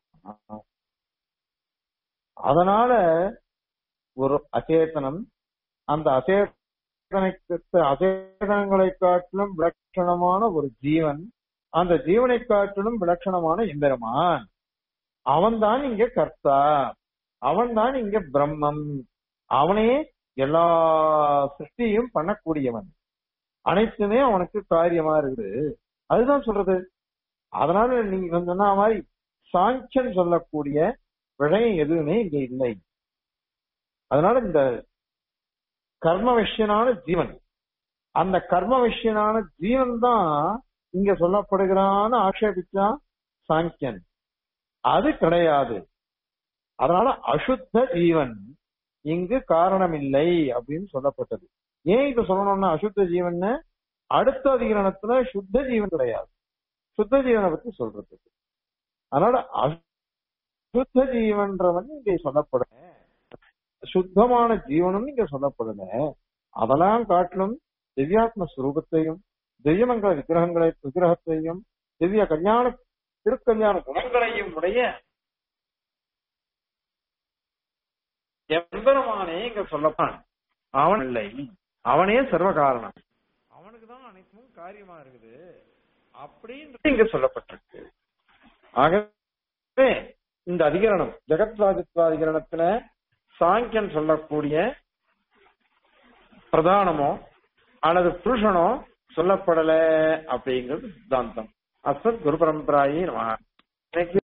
அதனால ஒரு அச்சேதனம் அந்த அச்சேதனத்துக்கு அச்சேதனங்களை காட்டிலும் விலட்சணமான ஒரு ஜீவன் அந்த ஜீவனை காட்டிலும் விலட்சணமான எம்பெருமான் அவன்தான் இங்க கர்த்தா அவன்தான் இங்க பிரம்மம் அவனே எல்லா சிருஷ்டியும் பண்ணக்கூடியவன் அனைத்துமே அவனுக்கு காரியமா இருக்குது அதுதான் சொல்றது அதனால நீங்க சொன்ன மாதிரி சாங்கியன் சொல்லக்கூடிய விஷயம் எதுவுமே இங்க இல்லை அதனால இந்த கர்ம விஷயனான ஜீவன் அந்த கர்ம விஷயனான ஜீவன் தான் இங்க சொல்லப்படுகிறான்னு ஆட்சேபிச்சா சாங்கியன் அது கிடையாது அதனால அசுத்த ஜீவன் இங்கு காரணம் இல்லை அப்படின்னு சொல்லப்பட்டது ஏன் இத சொல்லணும்னா அசுத்த ஜீவன் அடுத்த அதிகரணத்துல சுத்த ஜீவன் கிடையாது சுத்த ஜீவனை பத்தி சொல்றதுக்கு அதனால அசுத்த ஜீவன்றவன் இங்க சொல்லப்படல சுத்தமான ஜீவனும் இங்க சொல்லப்படல அதெல்லாம் காட்டிலும் திவ்யாத்ம ஸ்வரூபத்தையும் திவ்யமங்கல விக்கிரகங்களை விக்கிரகத்தையும் திவ்ய கல்யாண திருக்கல்யாண குணங்களையும் உடைய எம்பெருமானே இங்க சொல்லப்பான் அவன் இல்லை அவனே சர்வ காரணம் அவனுக்கு தான் அனைத்தும் காரியமா இருக்குது அப்படின்றது இங்க சொல்லப்பட்டிருக்கு ஆகவே இந்த அதிகரணம் ஜெகத்வாதித்வா அதிகரணத்துல சாங்கியன் சொல்லக்கூடிய பிரதானமோ அல்லது புருஷனோ சொல்லப்படல அப்படிங்கிறது சித்தாந்தம் அசத் குரு பரம்பராயி நம